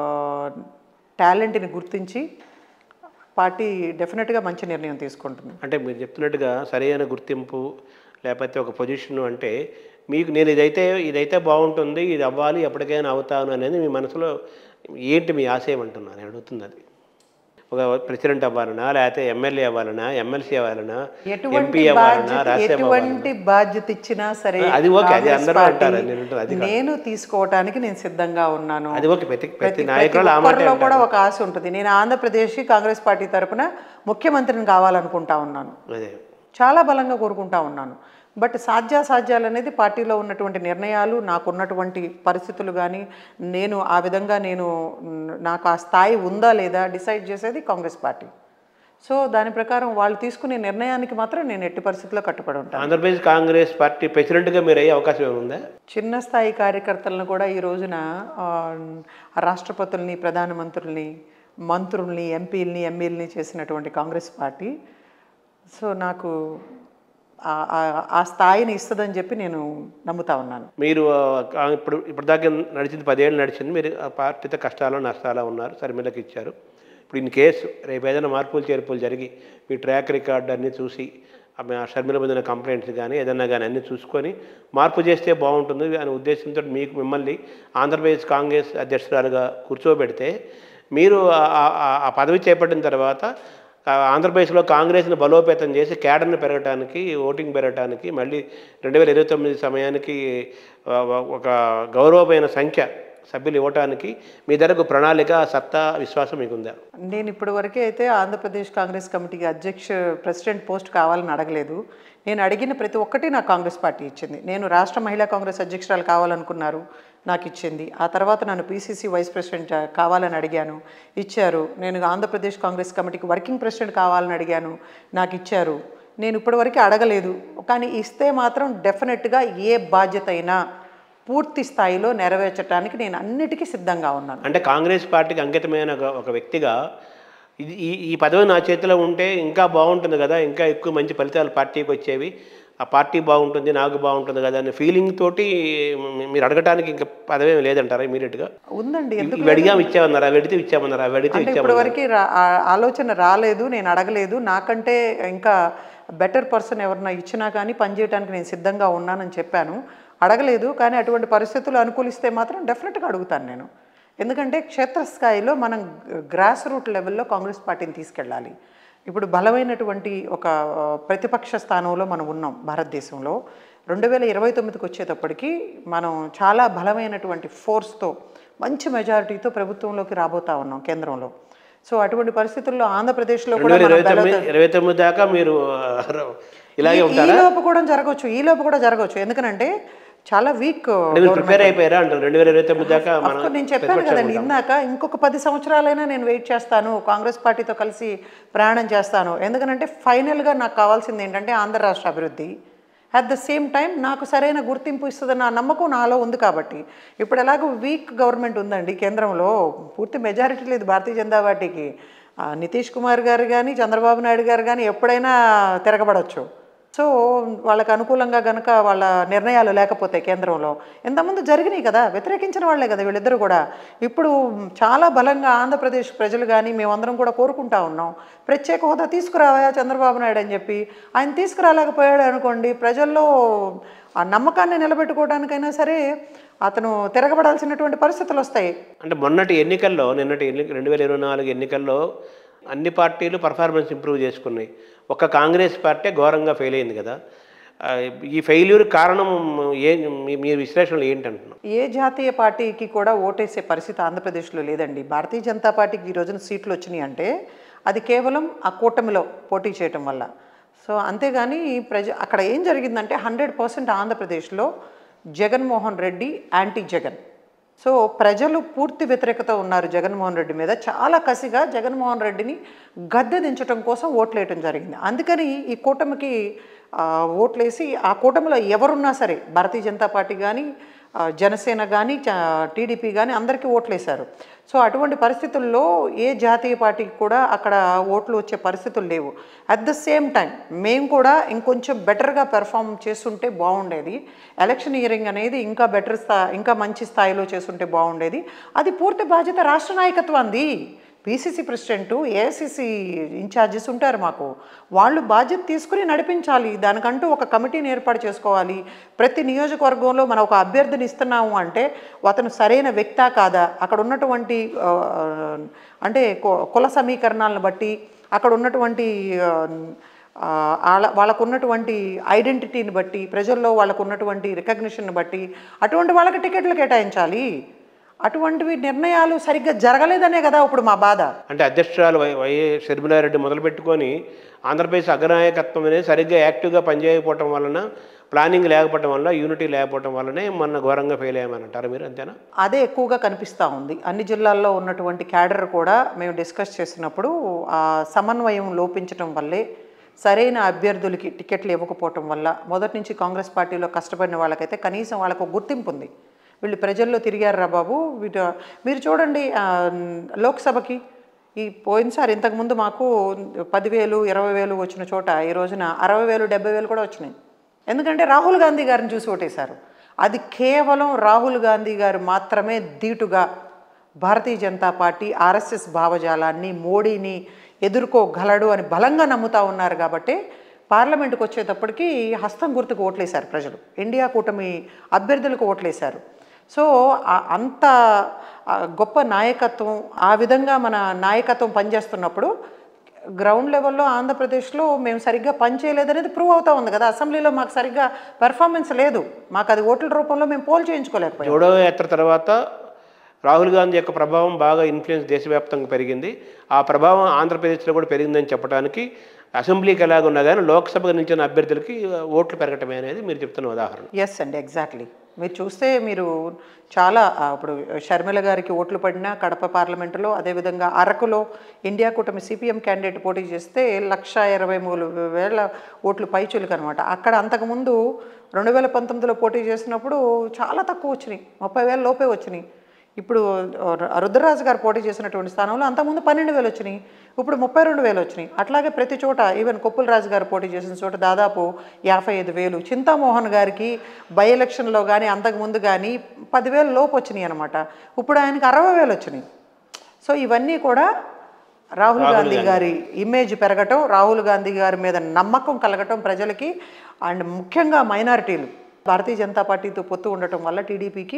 టాలెంట్ని గుర్తించి పార్టీ డెఫినెట్గా మంచి నిర్ణయం తీసుకుంటుంది అంటే మీరు చెప్తున్నట్టుగా సరైన గుర్తింపు లేకపోతే ఒక పొజిషన్ అంటే మీకు నేను ఇదైతే ఇదైతే బాగుంటుంది ఇది అవ్వాలి ఎప్పటికైనా అవుతాను అనేది మీ మనసులో ఏంటి మీ ఆశయం అంటున్నాను నేను అడుగుతుంది అది ఒక ప్రెసిడెంట్ అవ్వాలనా లేకపోతే ఎమ్మెల్యే అవ్వాలనా ఎమ్మెల్సీ అవ్వాలనా ఎంపీ ఎటువంటి అవ్వాలనా బాధ్యత రాజ్యసభ అవ్వాలనా ఎటువంటి బాధ్యత ఇచ్చినా సరే అది ఓకే, అది కాంగ్రెస్ అందరూ పార్టీ అంటారు, నేను అంటాను, అది కాదు. నేను తీసుకోవటానికి నేను సిద్ధంగా ఉన్నాను అది ఓకే ప్రతి ప్రతి ప్రతి నాయకులు ఆ మాటే ఒక్కరిలో కూడా అంటారు ఒక ఆశ ఉంటుంది నేను ఆంధ్రప్రదేశ్ కాంగ్రెస్ పార్టీ తరపున ముఖ్యమంత్రిని కావాలనుకుంటా ఉన్నాను అదే చాలా బలంగా కోరుకుంటా ఉన్నాను బట్ సాధ్యాసాధ్యాలు అనేది పార్టీలో ఉన్నటువంటి నిర్ణయాలు నాకున్నటువంటి పరిస్థితులు కానీ నేను ఆ విధంగా నేను మ్, నాకు ఆ స్థాయి ఉందా లేదా డిసైడ్ చేసేది కాంగ్రెస్ పార్టీ సో దాని ప్రకారం వాళ్ళు తీసుకునే నిర్ణయానికి మాత్రం నేను ఎట్టి పరిస్థితుల్లో కట్టుబడి ఉంటాను ఆంధ్రప్రదేశ్ కాంగ్రెస్ పార్టీ ప్రెసిడెంట్గా మీరు అయ్యే అవకాశం ఏమైనా ఉందా చిన్న స్థాయి కార్యకర్తలను కూడా ఈ రోజున ఆ, రాష్ట్రపతుల్ని ప్రధానమంత్రుల్ని మంత్రుల్ని ఎంపీల్ని ఎమ్మెల్యేని చేసినటువంటి కాంగ్రెస్ పార్టీ సో నాకు ఆ- ఆ- ఆ స్థాయిని ఇస్తుందని చెప్పి నేను నమ్ముతా ఉన్నాను మీరు ఆ, ఇప్పుడు ఇప్పటిదాకా నడిచింది పదేళ్ళు నడిచింది మీరు ఆ పార్టీతో కష్టాలు నష్టాలు ఉన్నారు సరిమిళ్ళకి ఇచ్చారు ఇప్పుడు ఇన్ కేసు రేపు ఏదైనా మార్పులు చేర్పులు జరిగి మీ ట్రాక్ రికార్డ్ అన్నీ చూసి ఆమె ఆ షర్మిల మీద కంప్లైంట్స్ కానీ ఏదైనా కానీ అన్నీ చూసుకొని మార్పు చేస్తే బాగుంటుంది అనే ఉద్దేశంతో మీకు మిమ్మల్ని ఆంధ్రప్రదేశ్ కాంగ్రెస్ అధ్యక్షురాలుగా కూర్చోబెడితే మీరు ఆ- ఆ- ఆ- ఆ పదవి చేపట్టిన తర్వాత ఆ ఆంధ్రప్రదేశ్లో కాంగ్రెస్ని బలోపేతం చేసి కేడర్ని పెరగటానికి ఓటింగ్ పెరగటానికి మళ్ళీ రెండు వేల ఇరవై తొమ్మిది సమయానికి ఆ, ఒక గౌరవమైన సంఖ్య సభ్యులు ఇవ్వటానికి మీ దగ్గరకు ప్రణాళిక సత్తా విశ్వాసం మీకుందా నేను ఇప్పటి వరకే అయితే ఆంధ్రప్రదేశ్ కాంగ్రెస్ కమిటీకి అధ్యక్ష ప్రెసిడెంట్ పోస్ట్ కావాలని అడగలేదు నేను అడిగిన ప్రతి ఒక్కటి నాకు కాంగ్రెస్ పార్టీ ఇచ్చింది నేను రాష్ట్ర మహిళా కాంగ్రెస్ అధ్యక్షురాలు కావాలనుకున్నారు నాకు ఇచ్చింది ఆ తర్వాత నన్ను పీసీసీ వైస్ ప్రెసిడెంట్ కావాలని అడిగాను ఇచ్చారు నేను ఆంధ్రప్రదేశ్ కాంగ్రెస్ కమిటీకి వర్కింగ్ ప్రెసిడెంట్ కావాలని అడిగాను నాకు ఇచ్చారు నేను ఇప్పటివరకు అడగలేదు కానీ ఇస్తే మాత్రం డెఫినెట్గా ఏ బాధ్యత అయినా పూర్తి స్థాయిలో నెరవేర్చడానికి నేను అన్నిటికీ సిద్ధంగా ఉన్నాను అంటే కాంగ్రెస్ పార్టీకి అంకితమైన ఒక- ఒక వ్యక్తిగా ఇది ఈ ఈ పదవి నా చేతిలో ఉంటే ఇంకా బాగుంటుంది కదా ఇంకా ఎక్కువ మంచి ఫలితాలు పార్టీకి వచ్చేవి ఆ పార్టీ బాగుంటుంది నాకు బాగుంటుంది కదా అనే ఫీలింగ్ తోటి మీ- మీరు అడగటానికి ఇంకా పదవి ఏమి లేదంటారా ఇమీడియట్గా ఉందండి ఎందుకు ఇవి అడిగాం ఇచ్చామన్నారా వెడితే ఇచ్చామన్నారా వెడితే అంటే ఇచ్చామన్నారా ఇప్పటివరకు రా- ఆ- ఆలోచన రాలేదు నేను అడగలేదు నాకంటే ఇంకా బెటర్ పర్సన్ ఎవరన్నా ఇచ్చినా కానీ పనిచేయడానికి నేను సిద్ధంగా ఉన్నానని చెప్పాను అడగలేదు కానీ అటువంటి పరిస్థితులు అనుకూలిస్తే మాత్రం డెఫినెట్గా అడుగుతాను నేను ఎందుకంటే క్షేత్రస్థాయిలో మనం గ్రాస్ రూట్ లెవెల్లో కాంగ్రెస్ పార్టీని తీసుకెళ్ళాలి ఇప్పుడు బలమైనటువంటి ఒక ఆ, ప్రతిపక్ష స్థానంలో మనం ఉన్నాం భారతదేశంలో రెండు వేల ఇరవై తొమ్మిదికి వచ్చేటప్పటికి మనం చాలా బలమైనటువంటి ఫోర్స్తో మంచి మెజారిటీతో ప్రభుత్వంలోకి రాబోతా ఉన్నాం కేంద్రంలో సో అటువంటి పరిస్థితుల్లో ఆంధ్రప్రదేశ్లో రెండు కూడా వేల మనం ఇరవై తొమ్మిది బలత- ఇరవై తొమ్మిది దాకా మీరు ఆ, ఇలాగే ఈ- ఈ ఉంటారా లోపు కూడా జరగవచ్చు ఈ లోపు కూడా జరగవచ్చు ఎందుకంటే చాలా వీక్ అంటే మీరు ప్రిపేర్ అయిపోయారా అంటారు రెండు వేల ఇరవై తొమ్మిది దాకా మనం నేను చెప్పాను కదండి ఇందాక ఇంకొక పది సంవత్సరాలైనా నేను వెయిట్ చేస్తాను కాంగ్రెస్ పార్టీతో కలిసి ప్రయాణం చేస్తాను ఎందుకంటే ఫైనల్గా నాకు కావాల్సింది ఏంటంటే ఆంధ్ర రాష్ట్ర అభివృద్ధి అట్ ద సేమ్ టైం నాకు సరైన గుర్తింపు ఇస్తుందన్న నమ్మకం నాలో ఉంది కాబట్టి ఇప్పుడు ఎలాగో వీక్ గవర్నమెంట్ ఉందండి కేంద్రంలో పూర్తి మెజారిటీ లేదు భారతీయ జనతా పార్టీకి ఆ, నితీష్ కుమార్ గారు కానీ చంద్రబాబు నాయుడు గారు కానీ ఎప్పుడైనా తిరగబడవచ్చు సో వాళ్ళకి అనుకూలంగా గనక వాళ్ళ నిర్ణయాలు లేకపోతే కేంద్రంలో ఇంతకుముందు జరిగినాయి కదా వ్యతిరేకించిన వాళ్ళే కదా వీళ్ళిద్దరూ కూడా ఇప్పుడు చాలా బలంగా ఆంధ్రప్రదేశ్ ప్రజలు కానీ మేమందరం కూడా కోరుకుంటా ఉన్నాం ప్రత్యేక హోదా తీసుకురావా చంద్రబాబు నాయుడు అని చెప్పి ఆయన తీసుకురాలేకపోయాడు అనుకోండి ప్రజల్లో ఆ నమ్మకాన్ని నిలబెట్టుకోవడానికైనా సరే అతను తిరగబడాల్సినటువంటి పరిస్థితులు వస్తాయి అంటే మొన్నటి ఎన్నికల్లో నిన్నటి ఎన్నిక రెండు వేల ఇరవై నాలుగు ఎన్నికల్లో అన్ని పార్టీలు పర్ఫార్మెన్స్ ఇంప్రూవ్ చేసుకున్నాయి ఒక్క కాంగ్రెస్ పార్టీ ఘోరంగా ఫెయిల్ అయింది కదా ఆ, ఈ ఫెయిల్యూర్ కారణం ఏ మీ మీ విశ్లేషణలు ఏంటంటున్నాం ఏ జాతీయ పార్టీకి కూడా ఓటేసే పరిస్థితి ఆంధ్రప్రదేశ్లో లేదండి భారతీయ జనతా పార్టీకి ఈ రోజున సీట్లు వచ్చినాయి అంటే అది కేవలం ఆ కూటమిలో పోటీ చేయటం వల్ల సో అంతేగాని ప్రజ అక్కడ ఏం జరిగిందంటే హండ్రెడ్ పర్సెంట్ ఆంధ్రప్రదేశ్లో జగన్మోహన్ రెడ్డి యాంటీ జగన్ సో ప్రజలు పూర్తి వ్యతిరేకత ఉన్నారు జగన్మోహన్ రెడ్డి మీద చాలా కసిగా జగన్మోహన్ రెడ్డిని గద్దె దించడం కోసం ఓట్లేయటం జరిగింది అందుకని ఈ కూటమికి ఆ, ఓట్లేసి ఆ కూటమిలో ఎవరున్నా సరే భారతీయ జనతా పార్టీ కానీ ఆ, జనసేన కానీ టీడీపీ కానీ అందరికీ ఓట్లేశారు సో అటువంటి పరిస్థితుల్లో ఏ జాతీయ పార్టీకి కూడా అక్కడ ఓట్లు వచ్చే పరిస్థితులు లేవు అట్ ద సేమ్ టైం మేము కూడా ఇంకొంచెం బెటర్గా పెర్ఫామ్ చేస్తుంటే బాగుండేది ఎలక్షన్ ఇయరింగ్ అనేది ఇంకా బెటర్ స్థా ఇంకా మంచి స్థాయిలో చేస్తుంటే బాగుండేది అది పూర్తి బాధ్యత రాష్ట్ర నాయకత్వంది పీసీసీ ప్రెసిడెంట్ ఏఐసిసి ఇన్ఛార్జెస్ ఉంటారు మాకు వాళ్ళు బాధ్యత తీసుకుని నడిపించాలి దానికంటూ ఒక కమిటీని ఏర్పాటు చేసుకోవాలి ప్రతి నియోజకవర్గంలో మనం ఒక అభ్యర్థిని ఇస్తున్నాము అంటే అతను సరైన వ్యక్తా కాదా అక్కడ ఉన్నటువంటి ఆ, అంటే కు- కుల సమీకరణాలను బట్టి అక్కడ ఉన్నటువంటి ఆ, ఆ, వాళ్ళ వాళ్ళకు ఉన్నటువంటి ఐడెంటిటీని బట్టి ప్రజల్లో వాళ్ళకు ఉన్నటువంటి రికగ్నిషన్ బట్టి అటువంటి వాళ్ళకి టికెట్లు కేటాయించాలి అటువంటివి నిర్ణయాలు సరిగ్గా జరగలేదనే కదా ఇప్పుడు మా బాధ అంటే అధ్యక్షురాలు వై వైఎస్ షర్మిలారెడ్డి మొదలుపెట్టుకొని ఆంధ్రప్రదేశ్ అగ్రనాయకత్వం అనేది సరిగ్గా యాక్టివ్గా పనిచేయకపోవటం వలన ప్లానింగ్ లేకపోవటం వల్ల యూనిటీ లేకపోవటం వల్లనే మొన్న ఘోరంగా ఫెయిల్ అయ్యామని అంటారు మీరు అంతేనా అదే ఎక్కువగా కనిపిస్తూ ఉంది అన్ని జిల్లాల్లో ఉన్నటువంటి క్యాడర్ కూడా మేము డిస్కస్ చేసినప్పుడు ఆ సమన్వయం లోపించటం వల్లే సరైన అభ్యర్థులకి టికెట్లు ఇవ్వకపోవటం వల్ల మొదటి నుంచి కాంగ్రెస్ పార్టీలో కష్టపడిన వాళ్ళకైతే కనీసం వాళ్ళకు ఒక గుర్తింపు ఉంది వీళ్ళు ప్రజల్లో తిరిగారు బాబు వీట మీరు చూడండి ఆ, లోక్సభకి ఈ పోయినసారి ఇంతకుముందు మాకు పదివేలు ఇరవై వేలు వచ్చిన చోట ఈ రోజున అరవై వేలు డెబ్బై వేలు కూడా వచ్చినాయి ఎందుకంటే రాహుల్ గాంధీ గారిని చూసి ఓటేశారు అది కేవలం రాహుల్ గాంధీ గారు మాత్రమే ధీటుగా భారతీయ జనతా పార్టీ ఆర్ఎస్ఎస్ భావజాలాన్ని మోడీని ఎదుర్కోగలడు అని బలంగా నమ్ముతా ఉన్నారు కాబట్టి పార్లమెంటుకు వచ్చేటప్పటికి హస్తం గుర్తుకు ఓట్లేశారు ప్రజలు ఇండియా కూటమి అభ్యర్థులకు ఓట్లేశారు సో ఆ- అంత ఆ, గొప్ప నాయకత్వం ఆ విధంగా మన నాయకత్వం పనిచేస్తున్నప్పుడు గ్రౌండ్ లెవెల్లో ఆంధ్రప్రదేశ్లో మేము సరిగ్గా పనిచేయలేదనేది ప్రూవ్ అవుతా ఉంది కదా అసెంబ్లీలో మాకు సరిగ్గా పెర్ఫార్మెన్స్ లేదు మాకు అది ఓట్ల రూపంలో మేము పోల్ చేయించుకోలేకపోయాం జోడో యాత్ర తర్వాత రాహుల్ గాంధీ యొక్క ప్రభావం బాగా ఇన్ఫ్లుయెన్స్ దేశవ్యాప్తంగా పెరిగింది ఆ ప్రభావం ఆంధ్రప్రదేశ్లో కూడా పెరిగిందని చెప్పడానికి అసెంబ్లీకి ఎలాగున్నా కానీ లోక్సభకు నుంచి అభ్యర్థులకి ఓట్లు పెరగటమే అనేది మీరు చెప్తున్న ఉదాహరణ ఎస్ అండి ఎగ్జాక్ట్లీ మీరు చూస్తే మీరు చాలా ఆ, ఇప్పుడు షర్మిల గారికి ఓట్లు పడినా కడప పార్లమెంటులో అదేవిధంగా అరకులో ఇండియా కూటమి సిపిఎం క్యాండిడేట్ పోటీ చేస్తే లక్ష ఇరవై మూడు వేల ఓట్లు పైచులకు అనమాట అక్కడ అంతకుముందు రెండు వేల పంతొమ్మిదిలో పోటీ చేసినప్పుడు చాలా తక్కువ వచ్చినాయి ముప్పై వేల లోపే వచ్చినాయి ఇప్పుడు ఆ, రుద్రరాజు గారు పోటీ చేసినటువంటి స్థానంలో అంతకుముందు పన్నెండు వేలు వచ్చినాయి ఇప్పుడు ముప్పై రెండు వేలు వచ్చినాయి అట్లాగే ప్రతి చోట ఈవెన్ కొప్పుల రాజు గారు పోటీ చేసిన చోట దాదాపు యాభై ఐదు వేలు చింతామోహన్ గారికి బై ఎలక్షన్లో కానీ అంతకుముందు కానీ పదివేల లోపు వచ్చినాయి అనమాట ఇప్పుడు ఆయనకి అరవై వేలు వచ్చినాయి సో ఇవన్నీ కూడా రాహుల్ గాంధీ గారి ఇమేజ్ పెరగటం రాహుల్ గాంధీ గారి మీద నమ్మకం కలగటం ప్రజలకి అండ్ ముఖ్యంగా మైనారిటీలు భారతీయ జనతా పార్టీతో పొత్తు ఉండటం వల్ల టీడీపీకి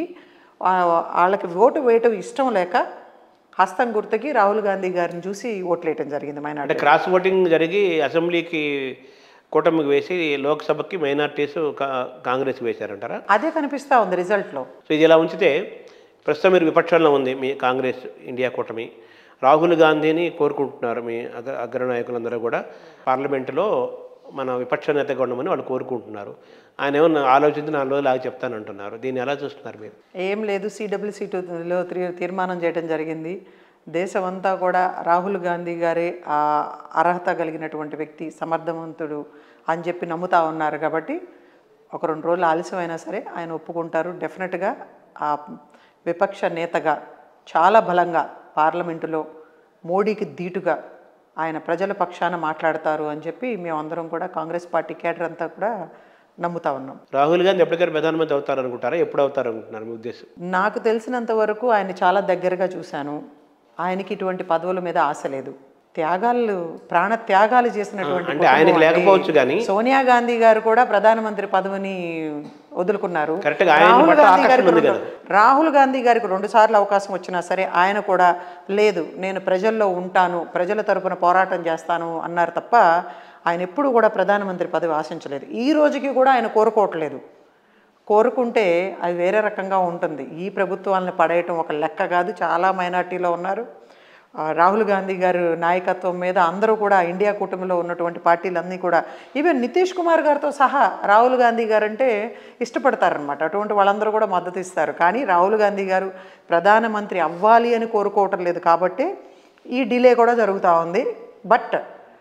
వాళ్ళకి ఓటు వేయటం ఇష్టం లేక హస్తం గుర్తుకి రాహుల్ గాంధీ గారిని చూసి ఓట్లు వేయటం జరిగింది అంటే మైనారిటీ క్రాస్ ఓటింగ్ జరిగి అసెంబ్లీకి కూటమికి వేసి లోక్సభకి మైనార్టీస్ కాంగ్రెస్ వేశారంటారా అదే కనిపిస్తూ ఉంది రిజల్ట్లో సో ఇది ఇలా ఉంచితే ప్రస్తుతం మీరు విపక్షంలో ఉంది మీ కాంగ్రెస్ ఇండియా కూటమి రాహుల్ గాంధీని కోరుకుంటున్నారు మీ అగ్ర అగ్రనాయకులందరూ కూడా పార్లమెంటులో మన విపక్ష నేతగా ఉండమని వాళ్ళు కోరుకుంటున్నారు ఆయన ఏమన్నా ఆలోచించి నాలుగు రోజులు ఆగి చెప్తానంటున్నారు దీన్ని ఎలా చూస్తున్నారు మీరు ఏం లేదు సిడబ్ల్యూసీ టూలో తీర్మానం చేయడం జరిగింది దేశమంతా కూడా రాహుల్ గాంధీ గారే ఆ అర్హత కలిగినటువంటి వ్యక్తి సమర్థవంతుడు అని చెప్పి నమ్ముతా ఉన్నారు కాబట్టి ఒక రెండు రోజులు ఆలస్యమైనా సరే ఆయన ఒప్పుకుంటారు డెఫినెట్గా ఆ విపక్ష నేతగా చాలా బలంగా పార్లమెంటులో మోడీకి ధీటుగా ఆయన ప్రజల పక్షాన మాట్లాడతారు అని చెప్పి మేమందరం కూడా కాంగ్రెస్ పార్టీ కేడర్ అంతా కూడా నమ్ముతా ఉన్నాం రాహుల్ గాంధీ ఎప్పటికైనా ప్రధానమంత్రి అవుతారు అనుకుంటారా ఎప్పుడు అవుతారు అనుకుంటున్నారు మీ ఉద్దేశం నాకు తెలిసినంత వరకు ఆయన చాలా దగ్గరగా చూశాను ఆయనకి ఇటువంటి పదవుల మీద ఆశ లేదు త్యాగాలు ప్రాణ త్యాగాలు చేసినటువంటి అంటే ఆయనకి కుటుంబం అండి. లేకపోవచ్చు కానీ సోనియా గాంధీ గారు కూడా ప్రధానమంత్రి పదవిని వదులుకున్నారు కరెక్ట్గా ఆయన రాహుల్ పట్ల గాంధీ గారికి ఆకర్షణ ఉంది రెండు- రాహుల్ గాంధీ గారికి రెండు సార్లు అవకాశం వచ్చినా సరే ఆయన కూడా లేదు నేను ప్రజల్లో ఉంటాను ప్రజల తరపున పోరాటం చేస్తాను అన్నారు తప్ప ఆయన ఎప్పుడు కూడా ప్రధానమంత్రి పదవి ఆశించలేదు ఈ రోజుకి కూడా ఆయన కోరుకోవట్లేదు కోరుకుంటే అది వేరే రకంగా ఉంటుంది ఈ ప్రభుత్వాలను పడేయటం ఒక లెక్క కాదు చాలా మైనార్టీలో ఉన్నారు ఆ, రాహుల్ గాంధీ గారు నాయకత్వం మీద అందరూ కూడా ఇండియా కూటమిలో ఉన్నటువంటి పార్టీలన్నీ కూడా ఈవెన్ నితీష్ కుమార్ గారితో సహా రాహుల్ గాంధీ గారు అంటే ఇష్టపడతారనమాట అటువంటి వాళ్ళందరూ కూడా మద్దతు ఇస్తారు కానీ రాహుల్ గాంధీ గారు ప్రధానమంత్రి అవ్వాలి అని కోరుకోవటం లేదు కాబట్టి ఈ డిలే కూడా జరుగుతూ ఉంది బట్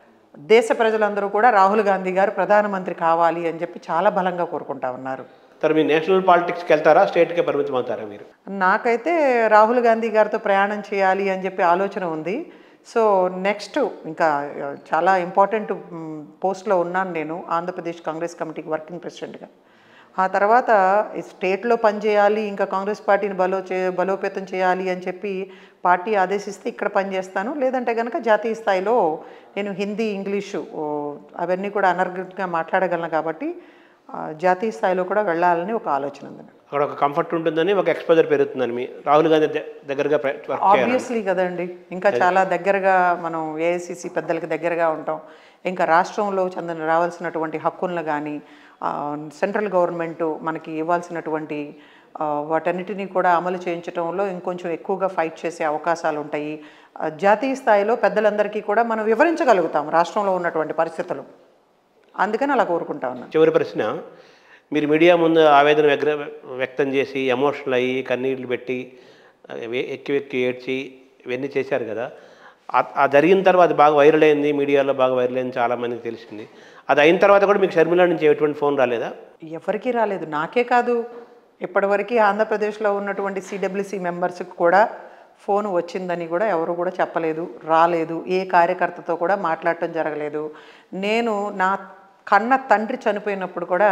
దేశ ప్రజలందరూ కూడా రాహుల్ గాంధీ గారు ప్రధానమంత్రి కావాలి అని చెప్పి చాలా బలంగా కోరుకుంటా ఉన్నారు तर మీ నేషనల్ పాలిటిక్స్కి వెళ్తారా స్టేట్కే పరిమితం అవుతారా మీరు నాకైతే రాహుల్ గాంధీ గారితో ప్రయాణం చేయాలి అని చెప్పి ఆలోచన ఉంది సో నెక్స్ట్ ఇంకా ఆ, చాలా ఇంపార్టెంట్ మ్, పోస్ట్లో ఉన్నాను నేను ఆంధ్రప్రదేశ్ కాంగ్రెస్ కమిటీకి వర్కింగ్ ప్రెసిడెంట్గా ఆ తర్వాత ఈ స్టేట్లో పనిచేయాలి ఇంకా కాంగ్రెస్ పార్టీని బలో చే బలోపేతం చేయాలి అని చెప్పి పార్టీ ఆదేశిస్తే ఇక్కడ పనిచేస్తాను లేదంటే కనుక జాతీయ స్థాయిలో నేను హిందీ ఇంగ్లీషు ఓ, అవన్నీ కూడా అనర్గట్గా మాట్లాడగలను కాబట్టి ఆ, జాతీయ స్థాయిలో కూడా వెళ్ళాలని ఒక ఆలోచన ఉంది నాకు. అక్కడ ఒక కంఫర్ట్ ఉంటుందని ఒక ఎక్స్పోజర్ పెరుగుతుందని మీ రాహుల్ గాంధీ ద- దగ్గరగా ప్ర- వర్క్ చేయాలి ఆబ్వియస్లీ కదండి ఇంకా చాలా దగ్గరగా మనం ఏఐసిసి పెద్దలకి దగ్గరగా ఉంటాం ఇంకా రాష్ట్రంలో చెందిన రావాల్సినటువంటి హక్కులను కానీ సెంట్రల్ గవర్నమెంట్ మనకి ఇవ్వాల్సినటువంటి ఆ, వాటన్నిటినీ కూడా అమలు చేయించడంలో ఇంకొంచెం ఎక్కువగా ఫైట్ చేసే అవకాశాలు ఉంటాయి ఆ, జాతీయ స్థాయిలో పెద్దలందరికీ కూడా మనం వివరించగలుగుతాం రాష్ట్రంలో ఉన్నటువంటి పరిస్థితులు అందుకని అలా కోరుకుంటా ఉన్నాను చివరి ప్రశ్న మీరు మీడియా ముందు ఆవేదన వ్యగ్ర వ్యక్తం చేసి ఎమోషనల్ అయ్యి కన్నీళ్లు పెట్టి ఆ, వే- ఎక్కి ఎక్కి ఏడ్చి ఇవన్నీ చేశారు కదా ఆ- ఆ జరిగిన తర్వాత అది బాగా వైరల్ అయింది మీడియాలో బాగా వైరల్ అయింది చాలామందికి తెలిసింది అది అయిన తర్వాత కూడా మీకు షర్మిల నుంచి ఎటువంటి ఫోన్ రాలేదా ఎవరికీ రాలేదు నాకే కాదు ఇప్పటివరకు ఆంధ్రప్రదేశ్లో ఉన్నటువంటి సిడబ్ల్యూసి మెంబర్స్కి కూడా ఫోన్ వచ్చిందని కూడా ఎవరు కూడా చెప్పలేదు రాలేదు ఏ కార్యకర్తతో కూడా మాట్లాడటం జరగలేదు నేను నా కన్న తండ్రి చనిపోయినప్పుడు కూడా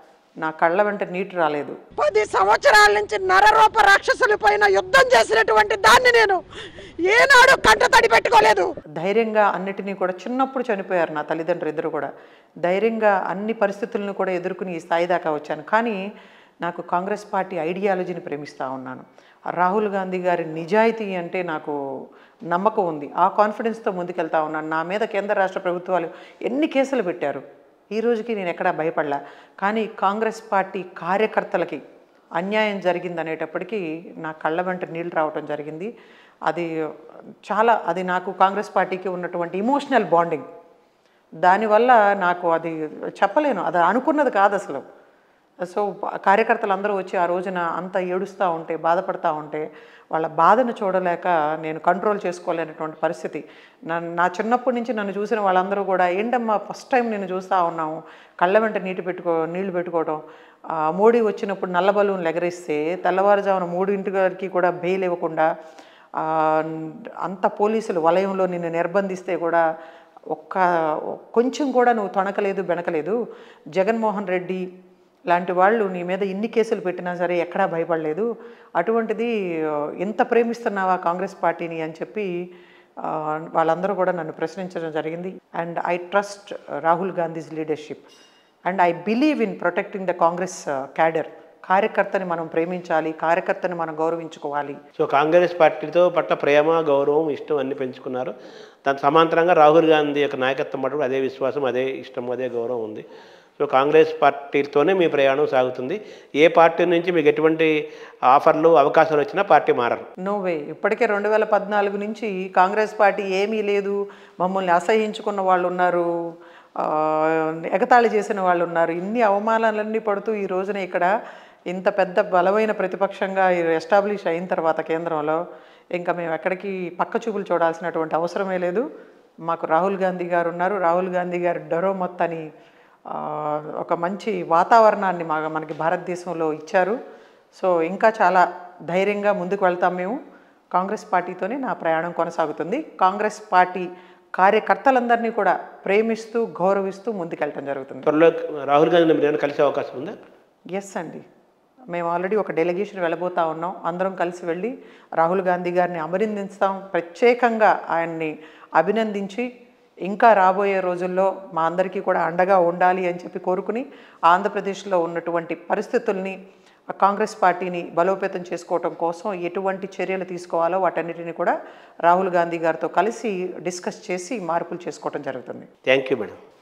నా కళ్ళ వెంట నీటి రాలేదు పది సంవత్సరాల నుంచి నరరూప రాక్షసుల పైన యుద్ధం చేసినటువంటి దాన్ని నేను ఏనాడు కంట తడి పెట్టుకోలేదు ధైర్యంగా అన్నిటినీ కూడా చిన్నప్పుడు చనిపోయారు నా తల్లిదండ్రులు ఇద్దరు కూడా ధైర్యంగా అన్ని పరిస్థితులను కూడా ఎదుర్కొని ఈ స్థాయి దాకా వచ్చాను కానీ నాకు కాంగ్రెస్ పార్టీ ఐడియాలజీని ప్రేమిస్తూ ఉన్నాను రాహుల్ గాంధీ గారి నిజాయితీ అంటే నాకు నమ్మకం ఉంది ఆ కాన్ఫిడెన్స్తో ముందుకెళ్తా ఉన్నాను నా మీద కేంద్ర రాష్ట్ర ప్రభుత్వాలు ఎన్ని కేసులు పెట్టారు ఈ రోజుకి నేను ఎక్కడా భయపడలా కానీ కాంగ్రెస్ పార్టీ కార్యకర్తలకి అన్యాయం జరిగింది అనేటప్పటికీ నా కళ్ళ వెంట నీళ్ళు రావటం జరిగింది అది చాలా అది నాకు కాంగ్రెస్ పార్టీకి ఉన్నటువంటి ఇమోషనల్ బాండింగ్ దానివల్ల నాకు అది చెప్పలేను అది అనుకున్నది కాదు అసలు సో కార్యకర్తలు అందరూ వచ్చి ఆ రోజున అంత ఏడుస్తూ ఉంటే బాధపడతా ఉంటే వాళ్ళ బాధను చూడలేక నేను కంట్రోల్ చేసుకోలేనటువంటి పరిస్థితి నన్ను నా చిన్నప్పటి నుంచి నన్ను చూసిన వాళ్ళందరూ కూడా ఏంటమ్మా ఫస్ట్ టైం నేను చూస్తూ ఉన్నాము కళ్ళ వెంట నీటి పెట్టుకో నీళ్లు పెట్టుకోవడం ఆ, మోడీ వచ్చినప్పుడు నల్ల బలూన్లు ఎగరేస్తే తెల్లవారుజామున మూడింటికి కూడా బెయిల్ ఇవ్వకుండా ఆ, అంత పోలీసులు వలయంలో నిన్ను నిర్బంధిస్తే కూడా ఒక్క కొంచెం కూడా నువ్వు తొణకలేదు బెనకలేదు జగన్మోహన్ రెడ్డి లాంటి వాళ్ళు నీ మీద ఇన్ని కేసులు పెట్టినా సరే ఎక్కడా భయపడలేదు అటువంటిది ఆ, ఎంత ప్రేమిస్తున్నావా కాంగ్రెస్ పార్టీని అని చెప్పి ఆ, వాళ్ళందరూ కూడా నన్ను ప్రశ్నించడం జరిగింది and I trust Rahul Gandhi's leadership and I believe in protecting the Congress cadre కార్యకర్తని మనం ప్రేమించాలి కార్యకర్తని మనం గౌరవించుకోవాలి సో కాంగ్రెస్ పార్టీతో పట్ల ప్రేమ గౌరవం ఇష్టం అన్ని పెంచుకున్నారు దాని సమాంతరంగా రాహుల్ గాంధీ యొక్క నాయకత్వం పట్ల కూడా అదే విశ్వాసం అదే ఇష్టం అదే గౌరవం ఉంది సో కాంగ్రెస్ పార్టీతోనే మీ ప్రయాణం సాగుతుంది ఏ పార్టీ నుంచి మీకు ఎటువంటి ఆఫర్లు అవకాశాలు వచ్చినా పార్టీ మారరు నో వే ఇప్పటికే రెండు వేల పద్నాలుగు నుంచి కాంగ్రెస్ పార్టీ ఏమీ లేదు మమ్మల్ని అసహించుకున్న వాళ్ళు ఉన్నారు ఆ, ఎగతాళి చేసిన వాళ్ళు ఉన్నారు ఇన్ని అవమానాలన్నీ పడుతూ ఈ రోజున ఇక్కడ ఇంత పెద్ద బలమైన ప్రతిపక్షంగా ఎస్టాబ్లిష్ అయిన తర్వాత కేంద్రంలో ఇంకా మేము ఎక్కడికి పక్క చూపులు చూడాల్సినటువంటి అవసరమే లేదు మాకు రాహుల్ గాంధీ గారు ఉన్నారు రాహుల్ గాంధీ గారు డరో మొత్తని ఆ, ఒక మంచి వాతావరణాన్ని మా మనకి భారతదేశంలో ఇచ్చారు సో ఇంకా చాలా ధైర్యంగా ముందుకు వెళ్తాం మేము కాంగ్రెస్ పార్టీతోనే నా ప్రయాణం కొనసాగుతుంది కాంగ్రెస్ పార్టీ కార్యకర్తలందరినీ కూడా ప్రేమిస్తూ గౌరవిస్తూ ముందుకెళ్ళటం జరుగుతుంది త్వరలో రాహుల్ గాంధీ మీరు ఏమైనా కలిసే అవకాశం ఉందా ఎస్ అండి మేము ఆల్రెడీ ఒక డెలిగేషన్ వెళ్ళబోతా ఉన్నాం అందరం కలిసి వెళ్ళి రాహుల్ గాంధీ గారిని అభినందిస్తాం ప్రత్యేకంగా ఆయన్ని అభినందించి ఇంకా రాబోయే రోజుల్లో మా అందరికీ కూడా అండగా ఉండాలి అని చెప్పి కోరుకుని ఆంధ్రప్రదేశ్లో ఉన్నటువంటి పరిస్థితుల్ని కాంగ్రెస్ పార్టీని బలోపేతం చేసుకోవటం కోసం ఎటువంటి చర్యలు తీసుకోవాలో వాటన్నిటిని కూడా రాహుల్ గాంధీ గారితో కలిసి డిస్కస్ చేసి మార్పులు చేసుకోవటం జరుగుతుంది థ్యాంక్ యూ మేడం